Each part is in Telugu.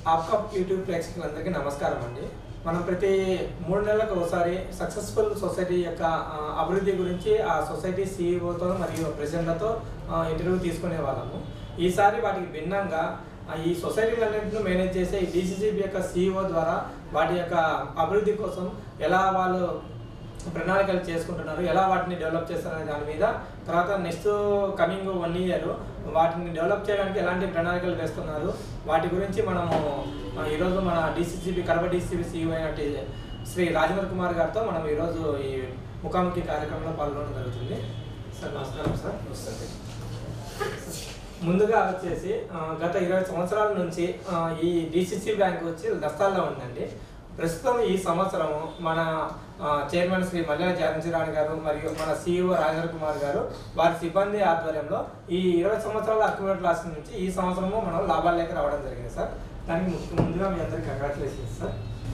ఆప్కాప్ యూట్యూబ్ ప్రేక్షకులందరికీ నమస్కారం అండి మనం ప్రతి మూడు నెలలకు ఒకసారి సక్సెస్ఫుల్ సొసైటీ యొక్క ఆ, అభివృద్ధి గురించి ఆ సొసైటీ సీఈఓతో మరియు ప్రెసిడెంట్లతో ఇంటర్వ్యూ తీసుకునే వాళ్ళము ఈసారి వాటికి భిన్నంగా ఆ, ఈ సొసైటీలన్నింటిని మేనేజ్ చేసే ఈ డీసీసీబీ యొక్క సీఈఓ ద్వారా వాటి యొక్క అభివృద్ధి కోసం ఎలా వాళ్ళు ప్రణాళికలు చేసుకుంటున్నారు ఎలా వాటిని డెవలప్ చేస్తారనే దాని మీద తర్వాత నెక్స్ట్ కమింగ్ వన్ ఇయర్ వాటిని డెవలప్ చేయడానికి ఎలాంటి ప్రణాళికలు వేస్తున్నారు వాటి గురించి మనము ఆ, ఈరోజు మన డీసీసీబీ కడప డీసీబీ సీఈఓ అయినట్టు శ్రీ రాజేంద్ర కుమార్ గారితో మనం ఈరోజు ఈ ముఖాముఖి కార్యక్రమంలో పాల్గొనడం జరుగుతుంది సార్ నమస్కారం సార్ ముందుగా వచ్చేసి ఆ, గత ఇరవై సంవత్సరాల నుంచి ఆ, ఈ డిసిసి బ్యాంక్ వచ్చి దస్తాల్లో ఉందండి ప్రస్తుతం ఈ సంవత్సరం మన ఆ, చైర్మన్ శ్రీ మల్లెల జానకిరాణి గారు మరియు మన సిఇఓ రాజేంద్ర కుమార్ గారు వారి సిబ్బంది ఆధ్వర్యంలో ఈ ఇరవై సంవత్సరాల అక్యుమిలేట్ లాస్ నుంచి ఈ సంవత్సరము మనం లాభాలు లేక రావడం జరిగింది సార్ దానికి ముఖ్య ముందుగా మీ అందరికి congratulations sir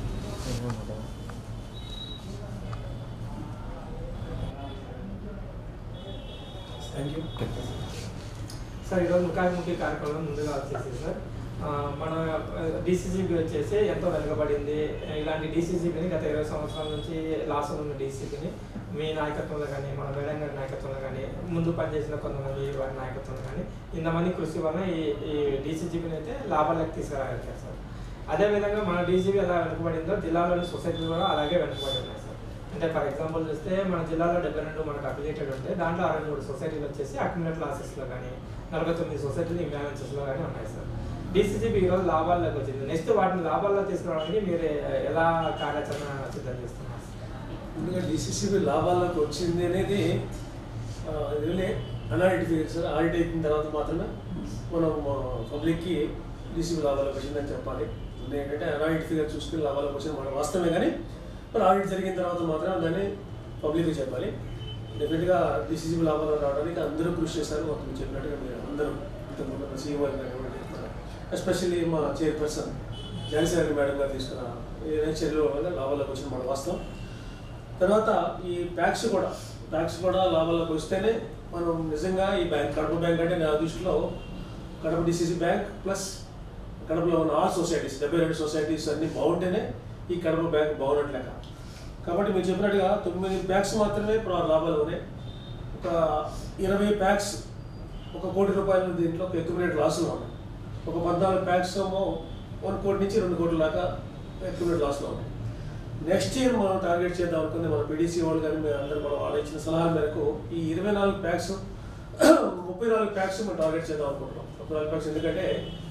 thank you sir ఈరోజు ముఖాముఖి కార్యక్రమంలో ముందుగా వచ్చేసి సార్ ఆ, మన డీసీసీబీ వచ్చేసి ఎంతో వెనుకబడింది ఇలాంటి డీసీసీబీని గత ఇరవై సంవత్సరాల నుంచి లాస్ ఉన్న డీసీబీని మీ నాయకత్వంలో కానీ మన మేడం గారి నాయకత్వంలో కానీ ముందు పనిచేసిన కొంతమంది వారి నాయకత్వంలో కానీ ఇంతమంది కృషి వలన ఈ ఈ డీసీజీబీని అయితే లాభాలకు తీసుకురాగలిగారు సార్ అదేవిధంగా మన డీసీబీ ఎలా వెనుకబడిందో జిల్లాలోని సొసైటీలు కూడా అలాగే వెనుకబడి ఉన్నాయి సార్ అంటే ఫర్ ఎగ్జాంపుల్ చూస్తే మన జిల్లాలో డెబ్బై రెండు మనకు అఫిలియేటెడ్ ఉంటే దాంట్లో అరవై మూడు సొసైటీలు వచ్చేసి అక్యుమిలేట్ లాసెస్లో కానీ నలభై తొమ్మిది సొసైటీలు ఇంబ్యాలెన్సెస్లో కానీ ఉన్నాయి సార్ డీసీజీబీ ఈరోజు లాభాల్లోకి వచ్చింది నెక్స్ట్ వాటిని లాభాల్లో తీసుకురావడానికి మీరు ఎలా కార్యాచరణ సిద్ధం చేస్తున్నారు ముందుగా డిసిసిబి లాభాల్లోకి వచ్చింది అనేది రియలీ అనాడిట్ ఫిగర్స్ ఆడిట్ అయిన తర్వాత మాత్రమే మనం పబ్లిక్కి డిసిబి లాభాలకు వచ్చిందని చెప్పాలి ఇది ఏంటంటే అనాడిట్ ఫిగర్ చూసుకుని లాభాలకు వచ్చింది మన వాస్తవమే కానీ మరి ఆడిట్ జరిగిన తర్వాత మాత్రం దాన్ని పబ్లిక్కి చెప్పాలి డెఫినెట్గా డిసిసిబి లాభాలు రావడానికి అందరూ కృషి చేశారు మొత్తం మీరు చెప్పినట్టుగా మీరు అందరూ ఇంతకుముందు సీఓ ఎస్పెషల్లీ మా చైర్పర్సన్ జాన్సీ మేడం గారు తీసుకున్న ఏదైనా చర్యల వల్ల లాభాలకు వచ్చిన మన వాస్తవం తర్వాత ఈ ప్యాక్స్ కూడా ప్యాక్స్ కూడా లాభాలకు వస్తేనే మనం నిజంగా ఈ బ్యాంక్ కడప బ్యాంక్ అంటే నా దృష్టిలో కడప డిసిసి బ్యాంక్ ప్లస్ కడపలో ఉన్న ఆల్ సొసైటీస్ డెబ్బై రెండు సొసైటీస్ అన్ని బాగుంటేనే ఈ కడప బ్యాంక్ బాగున్నట్లు లెక్క కాబట్టి మీరు చెప్పినట్టుగా తొమ్మిది ప్యాక్స్ మాత్రమే ఇప్పుడు ఆ లాభాలు ఉన్నాయి ఒక ఇరవై ప్యాక్స్ ఒక కోటి రూపాయల దీంట్లో ఎక్యుమిలేట్ లాసులు ఉన్నాయి ఒక పద్నాలుగు ప్యాక్స్ ఏమో వన్ కోటి నుంచి రెండు కోట్ల దాకా ఎక్యుమిలేట్ లాస్లో ఉన్నాయి నెక్స్ట్ ఇయర్ మనం టార్గెట్ చేద్దాం అనుకుంది మన పీడీసీ వాళ్ళు కానీ మేము అందరూ కూడా వాళ్ళు ఇచ్చిన సలహాల మేరకు ఈ ఇరవై నాలుగు ప్యాక్స్ ముప్పై నాలుగు ప్యాక్స్ మనం టార్గెట్ చేద్దాం అనుకుంటున్నాం ముప్పై నాలుగు ప్యాక్స్ ఎందుకంటే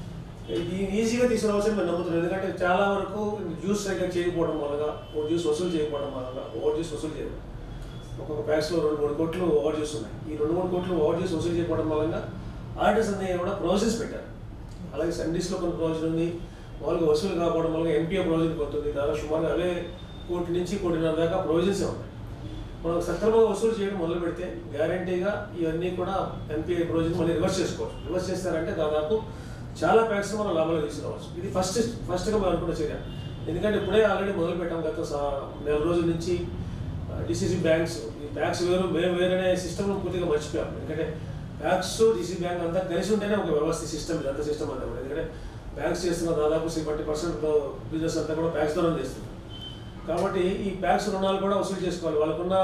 ఇది ఈజీగా తీసుకురావచ్చు మేము నమ్ముతున్నాం ఎందుకంటే చాలా వరకు జ్యూస్ సరిగ్గా చేయకపోవడం వల్ల ఓ జ్యూస్ వసూలు చేయకపోవడం వల్ల ఓవర్ జ్యూస్ వసూలు చేయడం ఒక్కొక్క ప్యాక్స్లో రెండు మూడు కోట్లు ఓవర్ జ్యూస్ ఉన్నాయి ఈ రెండు మూడు కోట్లు ఓవర్ జ్యూస్ వసూలు చేయకపోవడం వల్ల ఆర్డర్స్ అన్ని కూడా ప్రాసెస్ పెట్టారు అలాగే సండీస్లో కొన్ని ప్రాజెక్ట్ ఉంది మామూలుగా వసూలు కాకపోవడం వల్ల ఎంపీఏ ప్రాజెక్ట్ పోతుంది దాదాపు సుమారు అవే కోటి నుంచి కోటిన్నర దాకా ప్రొవిజన్స్ ఉంటాయి మనం సక్రమంగా వసూలు చేయడం మొదలు పెడితే గ్యారంటీగా ఇవన్నీ కూడా ఎంపీఐ ప్రాజెక్ట్ మళ్ళీ రివర్స్ చేసుకోవచ్చు రివర్స్ చేస్తారంటే దాదాపు చాలా ప్యాక్స్ మనం లాభాలు తీసుకురావచ్చు ఇది ఫస్ట్ ఫస్ట్గా మనం అనుకున్న చర్య ఎందుకంటే ఇప్పుడే ఆల్రెడీ మొదలు పెట్టాం గత సా- నెల రోజుల నుంచి డిసిసి బ్యాంక్స్ ఈ బ్యాంక్స్ వేరు మేము వేరనే సిస్టమ్ పూర్తిగా మర్చిపోయాం ఎందుకంటే బ్యాంక్స్ డిసి బ్యాంక్ అంతా కలిసి ఉంటేనే ఒక వ్యవస్థ సిస్టమ్ ఇదంతా సిస్టమ్ అంతా కూడా ఎందుకంటే బ్యాంక్స్ చేస్తున్న దాదాపు సెవెంటీ పర్సెంట్ బిజినెస్ అంతా కూడా బ్యాంక్స్ ద్వారా చేస్తుంది కాబట్టి ఈ బ్యాంక్స్ రుణాలు కూడా వసూలు చేసుకోవాలి వాళ్ళకున్న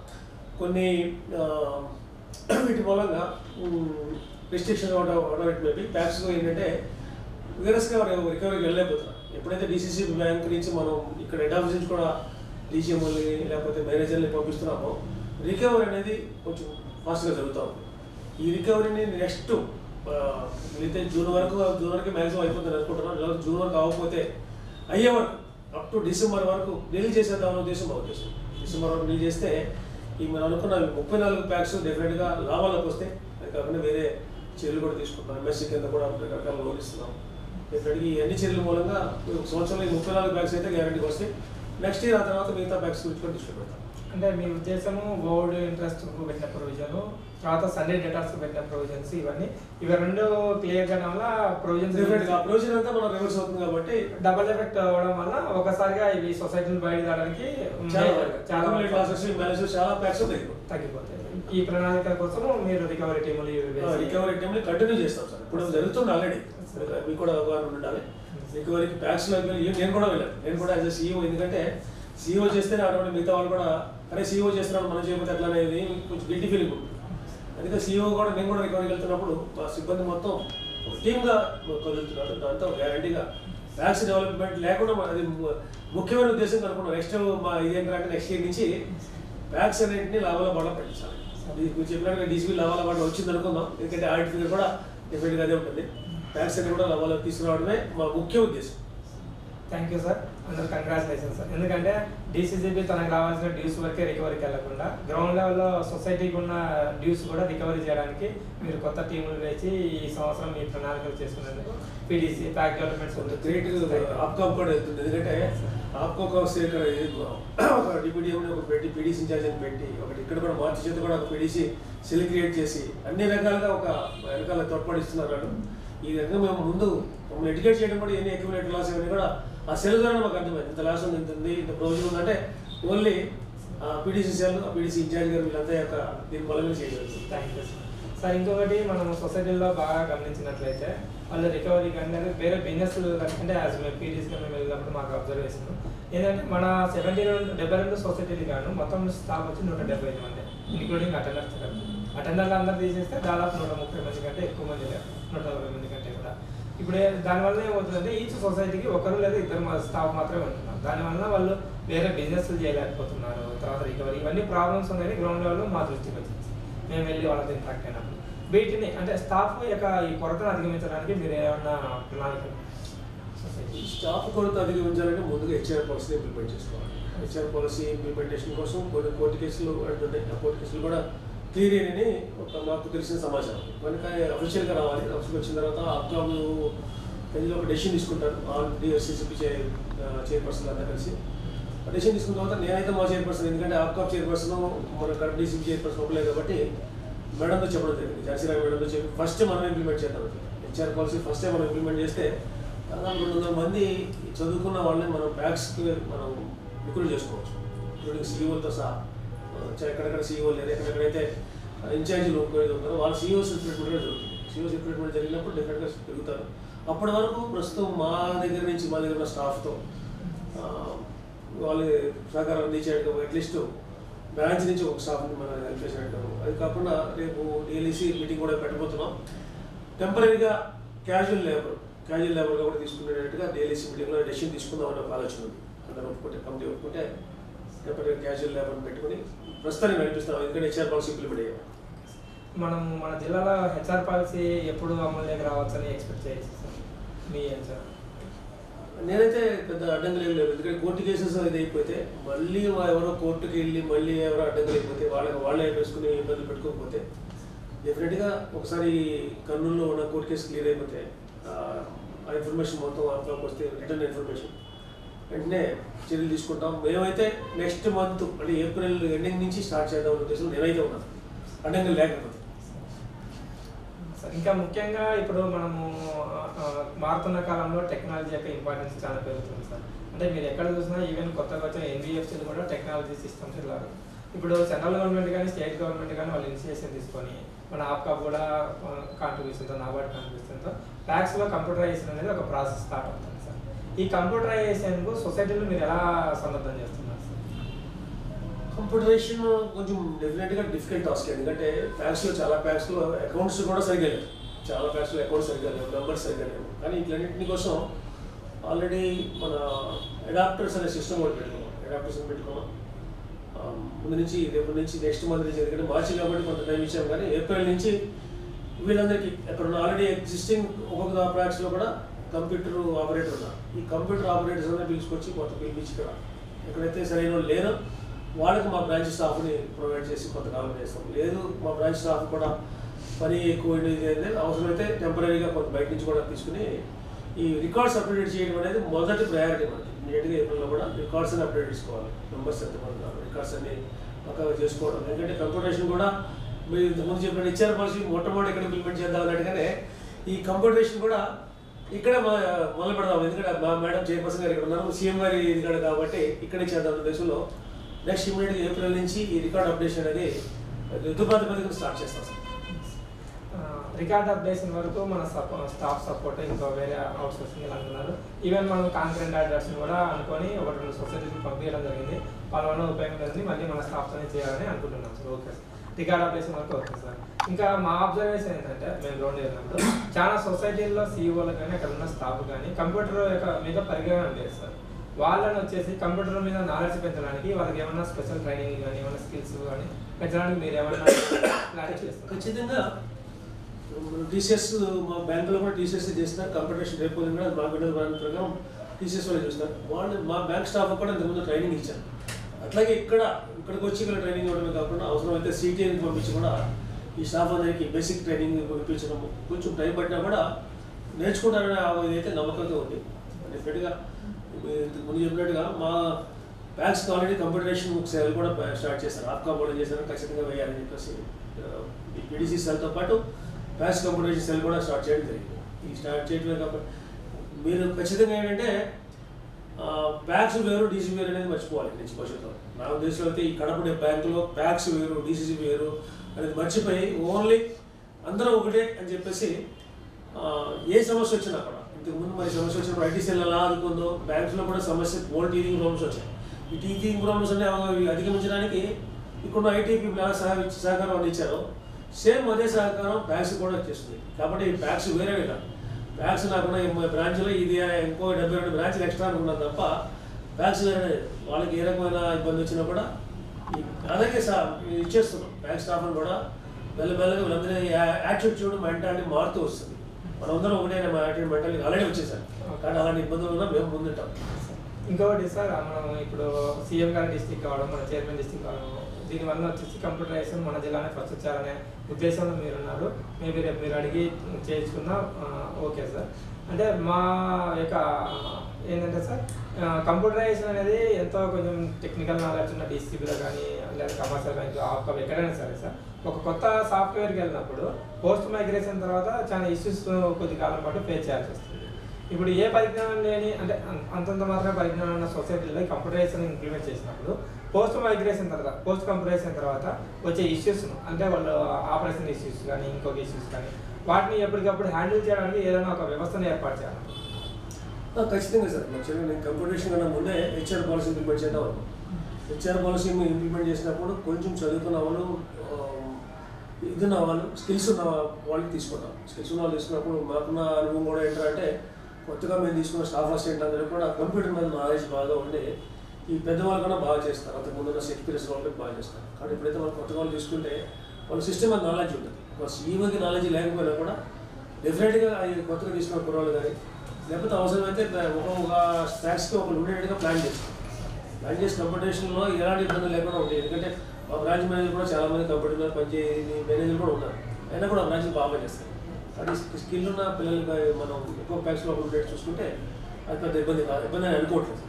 కొన్ని ఆ, వీటి మూలంగా రిస్ట్రిక్షన్ మేబీ బ్యాంక్స్ ఏంటంటే విగరస్గా రికవరీకి వెళ్ళలేకపోతున్నారు ఎప్పుడైతే డిసిసి బ్యాంక్ నుంచి మనం ఇక్కడ హెడ్ ఆఫీస్ నుంచి కూడా డీసీఎంఓని లేకపోతే మేనేజర్ని పంపిస్తున్నామో రికవరీ అనేది కొంచెం ఫాస్ట్గా జరుగుతూ ఉంది ఈ రికవరీని నెక్స్ట్ మిగతా జూన్ వరకు జూన్ వరకు మ్యాక్సిమం అయిపోతుంది అనుకుంటున్నాం లేదా జూన్ వరకు అవ్వకపోతే అయ్యే వరకు అప్ టు డిసెంబర్ వరకు డీల్ చేసేద్దామనే ఉద్దేశం మా ఉద్దేశం డిసెంబర్ వరకు డీల్ చేస్తే ఈ మనం అనుకున్న ముప్పై నాలుగు ప్యాక్స్ డెఫినెట్గా లాభాలకు వస్తే అది కాకుండా వేరే చర్యలు కూడా తీసుకుంటాం ఎంఎస్సీ కింద కూడా రకరకాల లోన్ ఇస్తున్నాం డెఫినెట్గా ఈ అన్ని చర్యల మూలంగా ఒక సంవత్సరంలో ఈ ముప్పై నాలుగు బ్యాగ్స్ అయితే గ్యారంటీకి వస్తాయి నెక్స్ట్ ఇయర్ ఆ తర్వాత మిగతా బ్యాగ్స్ గురించి కూడా దృష్టి పెడతాం అంటే మీ ఉద్దేశము బోర్డు ఇంట్రెస్ట్ పెట్టిన ప్రొవిజన్ తర్వాత సండే డేటాస్ పెట్టిన ప్రొవిజన్స్ ఇవన్నీ ఇవి రెండు క్లియర్ చేయడం వల్ల డెఫినెట్గా ఆ ప్రొవిజన్స్ ప్రొవిజన్ అంతా మనం రివర్స్ అవుతుంది కాబట్టి డబల్ ఎఫెక్ట్ అవ్వడం వల్ల ఒకసారిగా ఇవి సొసైటీలు బయట రావడానికి చాలా చాలా చాలా క్లాసెస్ బ్యాలెన్స్ చాలా ప్యాక్స్ తగ్గిపోతాయి తగ్గిపోతాయి ఈ ప్రణాళిక కోసం మీరు రికవరీ టీములు ఇవి వేసి- రికవరీ టైంలో కంటిన్యూ చేస్తాం సార్ ఇప్పుడు జరుగుతుంది ఆల్రెడీ మీకు కూడా అవగాహన ఉండాలి రికవరీకి ప్యాక్స్లోకి వెళ్ళి నేను కూడా వెళ్ళాను నేను కూడా యాజ్ సీఈఓ ఎందుకంటే సీఈఓ చేస్తేనే ఆటోమేటిక్ మిగతా వాళ్ళు కూడా అరే సీఈఓ చేస్తున్నాడు మనం చేయకపోతే ఎట్లా అనేది కొంచెం గిల్టీ ఫీలింగ్ ఉంటుంది అందుకే సీఈఓ కూడా నేను కూడా రికవరీకి వెళ్తున్నప్పుడు మా సిబ్బంది మొత్తం ఒక టీమ్గా కదులుతున్నారు దాంతో గ్యారంటీగా వ్యాక్సిన్ డెవలప్మెంట్ లేకుండా మన- అది ము- ముఖ్యమైన ఉద్దేశం అనుకున్నాం నెక్స్ట్ మా ఇదేంటంటే నెక్స్ట్ ఇయర్ నుంచి వ్యాక్సిన్ అన్నింటినీ లాభాల బాట పెట్టించాలి అది మీరు చెప్పినట్టుగా డీసీబీ లాభాల బాట వచ్చింది అనుకుందాం ఎందుకంటే ఆడిట్ ఫిగర్ కూడా డెఫినెట్గా అదే ఉంటుంది వ్యాక్సిన్ కూడా లాభాలకు తీసుకురావడమే మా ముఖ్య ఉద్దేశం థ్యాంక్ యూ సార్ అందరు కంగ్రాచులేషన్ సార్ ఎందుకంటే డీసీసీబీ తనకు రావాల్సిన డ్యూస్ వరకే రికవరీకి వెళ్లకుండా గ్రౌండ్ లెవెల్లో సొసైటీకి ఉన్న డ్యూస్ కూడా రికవరీ చేయడానికి మీరు కొత్త టీములు వేసి ఈ సంవత్సరం మీ ప్రణాళికలు చేసుకున్నందుకు పీడీసీ ప్యాక్ డెవలప్మెంట్స్ గ్రేట్ ఆప్కామ్ కూడా వెళ్తుంది ఎందుకంటే ఆప్కామ్ వస్తే ఇక్కడ ఏదో ఒక డిప్యూటీఎంని ఒక పెట్టి పీడీసీ ఇన్ఛార్జ్ అని పెట్టి ఒకటి ఇక్కడ కూడా మార్చి చేత కూడా ఒక పీడీసీ సెల్ క్రియేట్ చేసి అన్ని రకాలుగా ఒక వెనకాల తోడ్పడిస్తున్నారు వాళ్ళు ఈ రకంగా మేము ముందు మమ్మల్ని ఎడ్యుకేట్ చేయడం కూడా ఎన్ని అక్యుమిలేట్ లాస్ ఇవన్నీ కూడా ఆ సెల్ ద్వారా మాకు అర్థమైంది ఇంత లాస్ ఉంది ఇంత ఉంది ఇంత ప్రొవిజన్ ఉందంటే only PDC cell PDC incharge గారు వీళ్ళంతా యొక్క దీని మూలంగా చేయగలుగుతుంది థ్యాంక్ యూ సార్ సార్ ఇంకొకటి మనం సొసైటీలో బాగా గమనించినట్లయితే వాళ్ళు రికవరీ కానీ లేదా వేరే బిజినెస్ అంటే యాజ్ మేము పీడీస్గా మేము వెళ్ళినప్పుడు మాకు అబ్జర్వేషన్ ఏంటంటే మన సెవెంటీ రెండు డెబ్బై రెండు సొసైటీలు కాను మొత్తం స్టాఫ్ వచ్చి నూట డెబ్బై ఐదు మంది ఇంక్లూడింగ్ అటెండర్స్ అటెండర్లు అందరు తీసేస్తే దాదాపు నూట ముప్పై మంది కంటే ఎక్కువ మంది లేరు నూట నలభై మంది కంటే కూడా ఇప్పుడు ఏ- దానివల్ల ఏమవుతుందంటే ఈచ్ సొసైటీకి ఒకరు లేదా ఇద్దరు మా స్టాఫ్ మాత్రమే ఉంటున్నారు దానివల్ల వాళ్ళు వేరే బిజినెస్ చేయలేకపోతున్నారు తర్వాత రికవరీ ఇవన్నీ ప్రాబ్లమ్స్ ఉన్నాయి గ్రౌండ్ లెవెల్లో మా దృష్టికి వచ్చింది మేము వెళ్ళి వాళ్ళతో ఇంట్రాక్ట్ అయినప్పుడు వీటిని అంటే స్టాఫ్ యొక్క ఈ కొరతను అధిగమించడానికి మీరు ఏమన్నా ప్రణాళికలు సొసైటీ స్టాఫ్ కొరత అధిగమించాలంటే ముందుగా హెచ్ఆర్ పాలసీ ఇంప్లిమెంట్ చేసుకోవాలి హెచ్ఆర్ పాలసీ ఇంప్లిమెంటేషన్ కోసం కొన్ని కోర్టు కేసులు అంటుంటాయి ఆ కోర్టు కేసులు కూడా క్లియర్ అని ఒక మాకు తెలిసిన సమాచారం కనుక అఫీషియల్గా రావాలి అఫీషియల్ వచ్చిన తర్వాత అప్కామ్ ప్రజలు ఒక డెసిషన్ తీసుకుంటారు ఆల్ డిఎస్సిసిపి చే చైర్పర్సన్ అంతా కలిసి ఆ డెసిషన్ తీసుకున్న తర్వాత నేనైతే మా చైర్పర్సన్ ఎందుకంటే ఆప్కాప్ చైర్పర్సన్ మన కరెక్ట్ డీసీపీ చైర్పర్సన్ ఒకలేదు కాబట్టి మేడంతో చెప్పడం జరిగింది జాన్సీరావు మేడంతో చెప్పి ఫస్ట్ మనం ఇంప్లిమెంట్ చేద్దాం హెచ్ఆర్ పాలసీ ఫస్ట్ మనం ఇంప్లిమెంట్ చేస్తే దాదాపు రెండు వందల మంది చదువుకున్న వాళ్ళని మనం బ్యాగ్స్కి మనం రిక్రూట్ చేసుకోవచ్చు ఇంక్లూడింగ్ సీఈఓలతో సహా ఆ, చ- ఎక్కడెక్కడ సీఈఓలు లేదు ఎక్కడెక్కడైతే ఇన్ఛార్జీలు ఉపయోగం ఉంటారో వాళ్ళ సీఈఓస్ రిక్రూట్మెంట్ కూడా జరుగుతుంది సీఈఓస్ రిక్రూట్మెంట్ జరిగినప్పుడు డెఫినెట్గా పెరుగుతారు అప్పటి వరకు ప్రస్తుతం మా దగ్గర నుంచి మా దగ్గర ఉన్న స్టాఫ్తో వాళ్ళు సహకారం అందించేయడం అట్లీస్ట్ బ్రాంచ్ నుంచి ఒక స్టాఫ్ని మనం హెల్ప్ చేసినట్టు అది కాకుండా రేపు డిఎల్ఈసి మీటింగ్ కూడా పెట్టబోతున్నాం టెంపరీగా క్యాజువల్ లేబర్ క్యాజువల్ లేబర్గా కూడా తీసుకునేటట్టుగా డిఎల్ఈసి మీటింగ్లో డెసిషన్ తీసుకుందామని ఒక ఆలోచన ఉంది అందరూ ఒప్పుకుంటే కమిటీ ఒప్పుకుంటే టెంపరీగా క్యాజువల్ లేబర్ని పెట్టుకుని ప్రస్తుతానికి నడిపిస్తాం ఎందుకంటే హెచ్ఆర్ పాలసీ ఇంప్లిమెంట్ అయ్యాం మనం మన జిల్లాలో హెచ్ఆర్ పాలసీ ఎప్పుడు అమలులోకి రావచ్చని ఎక్స్పెక్ట్ చేయొచ్చు సార్ మీ హెచ్ఆర్ నేనైతే పెద్ద అడ్డంకులు ఏం లేవు ఎందుకంటే కోర్టు కేసెస్ ఇది అయిపోతే మళ్ళీ వా- ఎవరో కోర్టుకి వెళ్ళి మళ్ళీ ఎవరో అడ్డంకులు అయిపోతే వాళ్ళకి వాళ్ళే వేసుకుని ఇబ్బందులు పెట్టుకోకపోతే డెఫినెట్గా ఒకసారి కర్నూలులో ఉన్న కోర్టు కేసు క్లియర్ అయిపోతే ఆ ఆ ఇన్ఫర్మేషన్ మొత్తం అందులోకి వస్తే రిటర్న్ ఇన్ఫర్మేషన్ వెంటనే చర్యలు తీసుకుంటాం మేమైతే నెక్స్ట్ మంత్ అంటే ఏప్రిల్ ఎండింగ్ నుంచి స్టార్ట్ చేద్దాం అనే ఉద్దేశం నేనైతే ఉన్నాను అడ్డంకులు లేకపోతే సార్, ఇంకా ముఖ్యంగా ఇప్పుడు మనము ఆ, ఆ, మారుతున్న కాలంలో టెక్నాలజీ యొక్క ఇంపార్టెన్స్ చాలా పెరుగుతుంది సార్ అంటే మీరు ఎక్కడ చూసినా ఈవెన్ కొత్తగా వచ్చిన ఎన్బిఎఫ్సీలు కూడా టెక్నాలజీ సిస్టమ్స్ ఇలా ఇప్పుడు సెంట్రల్ గవర్నమెంట్ కానీ స్టేట్ గవర్నమెంట్ కానీ వాళ్ళు ఇనిషియేషన్ తీసుకొని మన ఆప్కా కూడా కాంట్రిబ్యూషన్తో నాబార్డ్ కాంట్రిబ్యూషన్తో ట్యాక్స్లో కంప్యూటరైజేషన్ అనేది ఒక ప్రాసెస్ స్టార్ట్ అవుతుంది సార్ ఈ కంప్యూటరైజేషన్కు సొసైటీలో మీరు ఎలా సన్నద్ధం చేస్తున్నారు సార్ కంప్యూటరైజేషన్ కొంచెం డెఫినెట్గా డిఫికల్ట్ టాస్క్ ఎందుకంటే ప్యాక్స్లో చాలా ప్యాక్స్లో అకౌంట్స్ కూడా సరిగా లేవు చాలా ప్యాక్స్లో అకౌంట్స్ సరిగా లేవు నెంబర్స్ సరిగా లేవు కానీ ఇట్లన్నింటిని కోసం ఆల్రెడీ మన అడాప్టర్స్ అనే సిస్టమ్ ఒకటి పెట్టుకున్నాం అడాప్టర్స్ అని పెట్టుకున్నాం ఆ, ముందు నుంచి రేపు నుంచి నెక్స్ట్ మంత్ నుంచి ఎందుకంటే మార్చి కాబట్టి కొంత టైం ఇచ్చాం కానీ ఏప్రిల్ నుంచి వీళ్ళందరికీ అక్కడ ఉన్న ఆల్రెడీ ఎగ్జిస్టింగ్ ఒక్కొక్క ప్యాక్స్లో కూడా కంప్యూటర్ ఆపరేటర్ ఉన్నారు ఈ కంప్యూటర్ ఆపరేటర్స్ అందరూ పిలుచుకొచ్చి కొంత పిలిపించి ఇక్కడ ఎక్కడైతే సరైన వాళ్ళు లేరో వాళ్ళకి మా బ్రాంచ్ స్టాఫ్ని ప్రొవైడ్ చేసి కొంతకాలం చేస్తాం లేదు మా బ్రాంచ్ స్టాఫ్ కూడా పని ఎక్కువ ఉండేది అయితే అవసరమైతే టెంపరీగా కొంత బయట నుంచి కూడా తీసుకుని ఈ రికార్డ్స్ అప్డేట్ చేయడం అనేది మొదటి ప్రయారిటీ మనకి ఇమీడియట్గా ఏప్రిల్లో కూడా రికార్డ్స్ అని అప్డేట్ చేసుకోవాలి మెంబర్స్ ఎంతమంది ఉన్నారు రికార్డ్స్ అన్ని పక్కగా చేసుకోవడం ఎందుకంటే కంప్యూటరేషన్ కూడా మీరు ఇంతకుముందు చెప్పిన ఇచ్చారు పాలసీ మొట్టమొదటి ఎక్కడ ఇంప్లిమెంట్ చేద్దాం అన్నట్టుగానే ఈ కంప్యూటరేషన్ కూడా ఇక్కడ మొదలు పెడదాం ఎందుకంటే మా మేడం చైర్పర్సన్ గారు ఇక్కడ ఉన్నారు సీఎం గారి ఇది కూడా కాబట్టి ఇక్కడే చేద్దాం అనే దేశంలో నెక్స్ట్ ఇమీడియట్గా ఏప్రిల్ నుంచి ఈ రికార్డ్ అప్డేషన్ అనేది యుద్ధ ప్రాతిపదికన స్టార్ట్ చేస్తాం సార్ ఆ, రికార్డ్ అప్డేషన్ వరకు మన స్టాఫ్ సపోర్ట్ ఇంకా వేరే అవుట్ సోర్సింగ్ ఇలా అంటున్నారు ఈవెన్ మనం కాన్ఫరెంట్ ఆర్డర్స్ కూడా అనుకొని ఒక రెండు సొసైటీకి పంపించడం జరిగింది వాళ్ళ వల్ల ఉపయోగం లేదని మళ్ళీ మన స్టాఫ్తోనే చేయాలని అనుకుంటున్నాం sir okay sir record updation వరకు ఓకే సార్ ఇంకా మా అబ్జర్వేషన్ ఏంటంటే మేము రౌండ్ వెళ్ళినప్పుడు చాలా సొసైటీల్లో సీఈఓలు కానీ అక్కడ ఉన్న స్టాఫ్ కానీ కంప్యూటర్ యొక్క మీద పరిజ్ఞానం లేదు సార్ వాళ్ళని వచ్చేసి కంప్యూటర్ మీద నాలెడ్జ్ పెంచడానికి వాళ్ళకి ఏమైనా స్పెషల్ ట్రైనింగ్ కానీ ఏమైనా స్కిల్స్ కానీ పెంచడానికి మీరు ఏమైనా ప్లాన్ చేస్తారు ఖచ్చితంగా టీసీఎస్ మా బ్యాంకులో కూడా టీసీఎస్ చేస్తున్నారు కంప్యూటేషన్ రేపు కూడా మా బిడ్డల ప్రకారం టీసీఎస్ వాళ్ళు చూస్తారు వాళ్ళు మా బ్యాంక్ స్టాఫ్ కూడా ఇంతకుముందు ట్రైనింగ్ ఇచ్చారు అట్లాగే ఇక్కడ ఇక్కడికి వచ్చి ఇక్కడ ట్రైనింగ్ ఇవ్వడమే కాకుండా అవసరమైతే సిటీఐకి పంపించి కూడా ఈ స్టాఫ్ అందరికి బేసిక్ ట్రైనింగ్ పంపించడం కొంచెం టైం పట్టినా కూడా నేర్చుకుంటారనే ఆ ఇదైతే నమ్మకంతో ఉంది డెఫినెట్గా ముందు చెప్పినట్టుగా మా బ్యాంక్స్ ఆల్రెడీ కంప్యూటరేషన్ సేవలు కూడా స్టార్ట్ చేశారు ఆప్కా కూడా చేశారు ఖచ్చితంగా వేయాలని చెప్పేసి ఈ పీడీసీ సెల్తో పాటు బ్యాంక్స్ కంప్యూటరేషన్ సెల్ కూడా స్టార్ట్ చేయడం జరిగింది ఈ స్టార్ట్ చేయడమే కాబట్టి మీరు ఖచ్చితంగా ఏంటంటే బ్యాంక్స్ వేరు డీసీ వేరు అనేది మర్చిపోవాలి నెక్స్ట్ భవిష్యత్తులో నా ఉద్దేశంలో అయితే ఈ కడపడే బ్యాంకులో బ్యాంక్స్ వేరు డీసీసీ వేరు అనేది మర్చిపోయి ఓన్లీ అందరూ ఒకటే అని చెప్పేసి ఆ, ఏ సమస్య వచ్చినా కూడా ఇంతకు ముందు మరి సమస్య వచ్చినప్పుడు ఐటీ సెల్ ఎలా ఆదుకుందో బ్యాంక్స్లో కూడా సమస్య ఓల్డ్ టీచింగ్ ప్రాబ్లమ్స్ వచ్చాయి ఈ టీచింగ్ ప్రాబ్లమ్స్ అనే అవి అధిగమించడానికి ఇక్కడ ఐటీ పీపుల్ ఎలా సహ సహకారం అందించారో సేమ్ అదే సహకారం బ్యాంక్స్ కూడా వచ్చేస్తుంది కాబట్టి ఈ బ్యాంక్స్ వేరేవి కాదు బ్యాంక్స్ నాకున్న ఈ బ్రాంచ్లో ఇది ఇంకో డెబ్బై రెండు బ్రాంచ్లు ఎక్స్ట్రా ఉన్నాం తప్ప బ్యాంక్స్ వేరే వాళ్ళకి ఏ రకమైన ఇబ్బంది వచ్చినా కూడా ఈ- అలాగే సా ఇచ్చేస్తున్నాం బ్యాంక్ స్టాఫ్ని కూడా మెల్లమెల్లగా వీళ్ళందరూ యాటిట్యూడ్ మెంటాలిటీ మారుతూ వస్తుంది మనందరం ఒకటే మా యాటిట్యూడ్ మెంటాలిటీ అలాగే వచ్చేసారు కానీ అలాంటి ఇబ్బందులు ఉన్నా మేము ముందుంటాం ఇంకొకటి సార్ మనం ఇప్పుడు సీఎం గారి డిస్టిక్ కావడం మన చైర్మన్ డిస్టిక్ కావడం దీనివల్ల వచ్చేసి కంప్యూటరైజేషన్ మన జిల్లానే ఫస్ట్ వచ్చారనే ఉద్దేశంలో మీరు ఉన్నారు మేబీ రేపు మీరు అడిగి చేయించుకున్నా ఆ, ఓకే సార్ అంటే మా యొక్క ఏంటంటే సార్ కంప్యూటరైజేషన్ అనేది ఎంతో కొంచెం టెక్నికల్ నాలెడ్జ్ ఉన్న డిస్ట్రిబ్యూటర్ కానీ లేదా కమర్షియల్ బ్యాంక్ ఆఫ్ ఎక్కడైనా సరే సార్ ఒక కొత్త సాఫ్ట్వేర్కి వెళ్ళినప్పుడు పోస్ట్ మైగ్రేషన్ తర్వాత చాలా ఇష్యూస్ కొద్ది కాలం పాటు ఫేస్ చేయాల్సి వస్తుంది ఇప్పుడు ఏ పరిజ్ఞానం లేని అంటే అం- అంతంత మాత్రమే పరిజ్ఞానం ఉన్న సొసైటీలో కంప్యూటరైజేషన్ ఇంప్లిమెంట్ చేసినప్పుడు పోస్ట్ మైగ్రేషన్ తర్వాత పోస్ట్ కంప్యూటరైజేషన్ తర్వాత వచ్చే ఇష్యూస్ అంటే వాళ్ళు ఆపరేషన్ ఇష్యూస్ కానీ ఇంకొక ఇష్యూస్ కానీ వాటిని ఎప్పటికప్పుడు హ్యాండిల్ చేయడానికి ఏదైనా ఒక వ్యవస్థను ఏర్పాటు చేయాలి ఆ, ఖచ్చితంగా సార్ యాక్చువల్గా నేను కంప్యూటేషన్ కన్నా ముందే హెచ్ఆర్ పాలసీ ఇంప్లిమెంట్ చేద్దాం హెచ్ఆర్ పాలసీ ఇంప్లిమెంట్ చేసినప్పుడు కొంచెం చదువుకున్న వాళ్ళు ఆ, ఇది ఉన్న వాళ్ళు స్కిల్స్ ఉన్న వాళ్ళకి తీసుకుంటాం స్కిల్స్ ఉన్న వాళ్ళు తీసుకున్నప్పుడు మాకున్న అనుభవం కూడా ఏంటంటే కొత్తగా మేము తీసుకున్న స్టాఫ్ అసిస్టెంట్ అందరూ కూడా కంప్యూటర్ మీద నాలెడ్జ్ బాగా ఉండి ఈ పెద్దవాళ్ళు కన్నా బాగా చేస్తారు అంతకు ముందు ఉన్న ఎక్స్పీరియన్స్ వాళ్ళకి బాగా చేస్తారు కానీ ఎప్పుడైతే వాళ్ళు కొత్త వాళ్ళు తీసుకుంటే వాళ్ళ సిస్టమ్ మీద నాలెడ్జ్ ఉంటుంది ఈవోకి నాలెడ్జ్ లేకపోయినా కూడా డెఫినెట్గా అది కొత్తగా తీసుకున్న కుర్రాళ్ళు కానీ లేకపోతే అవసరమైతే ఒక్కొక్క స్టాక్స్కి ఒక ఉండేట్టుగా ప్లాన్ చేస్తాం ప్లాన్ చేసి కంప్యూటేషన్లో ఎలాంటి ఇబ్బంది లేకుండా ఉంటాయి ఎందుకంటే మా బ్రాంచ్ మేనేజర్ కూడా చాలా మంది కంప్యూటర్ మీద పనిచేయని మేనేజర్ కూడా ఉన్నారు అయినా కూడా బ్రాంచ్ బాగా చేస్తారు అది స్కిల్ ఉన్న పిల్లలకి మనం ఎక్కువ ప్యాక్స్లో ఉండేట్టు చూసుకుంటే అది పెద్ద ఇబ్బంది కాదు ఇబ్బంది అని అనుకోవట్లేదు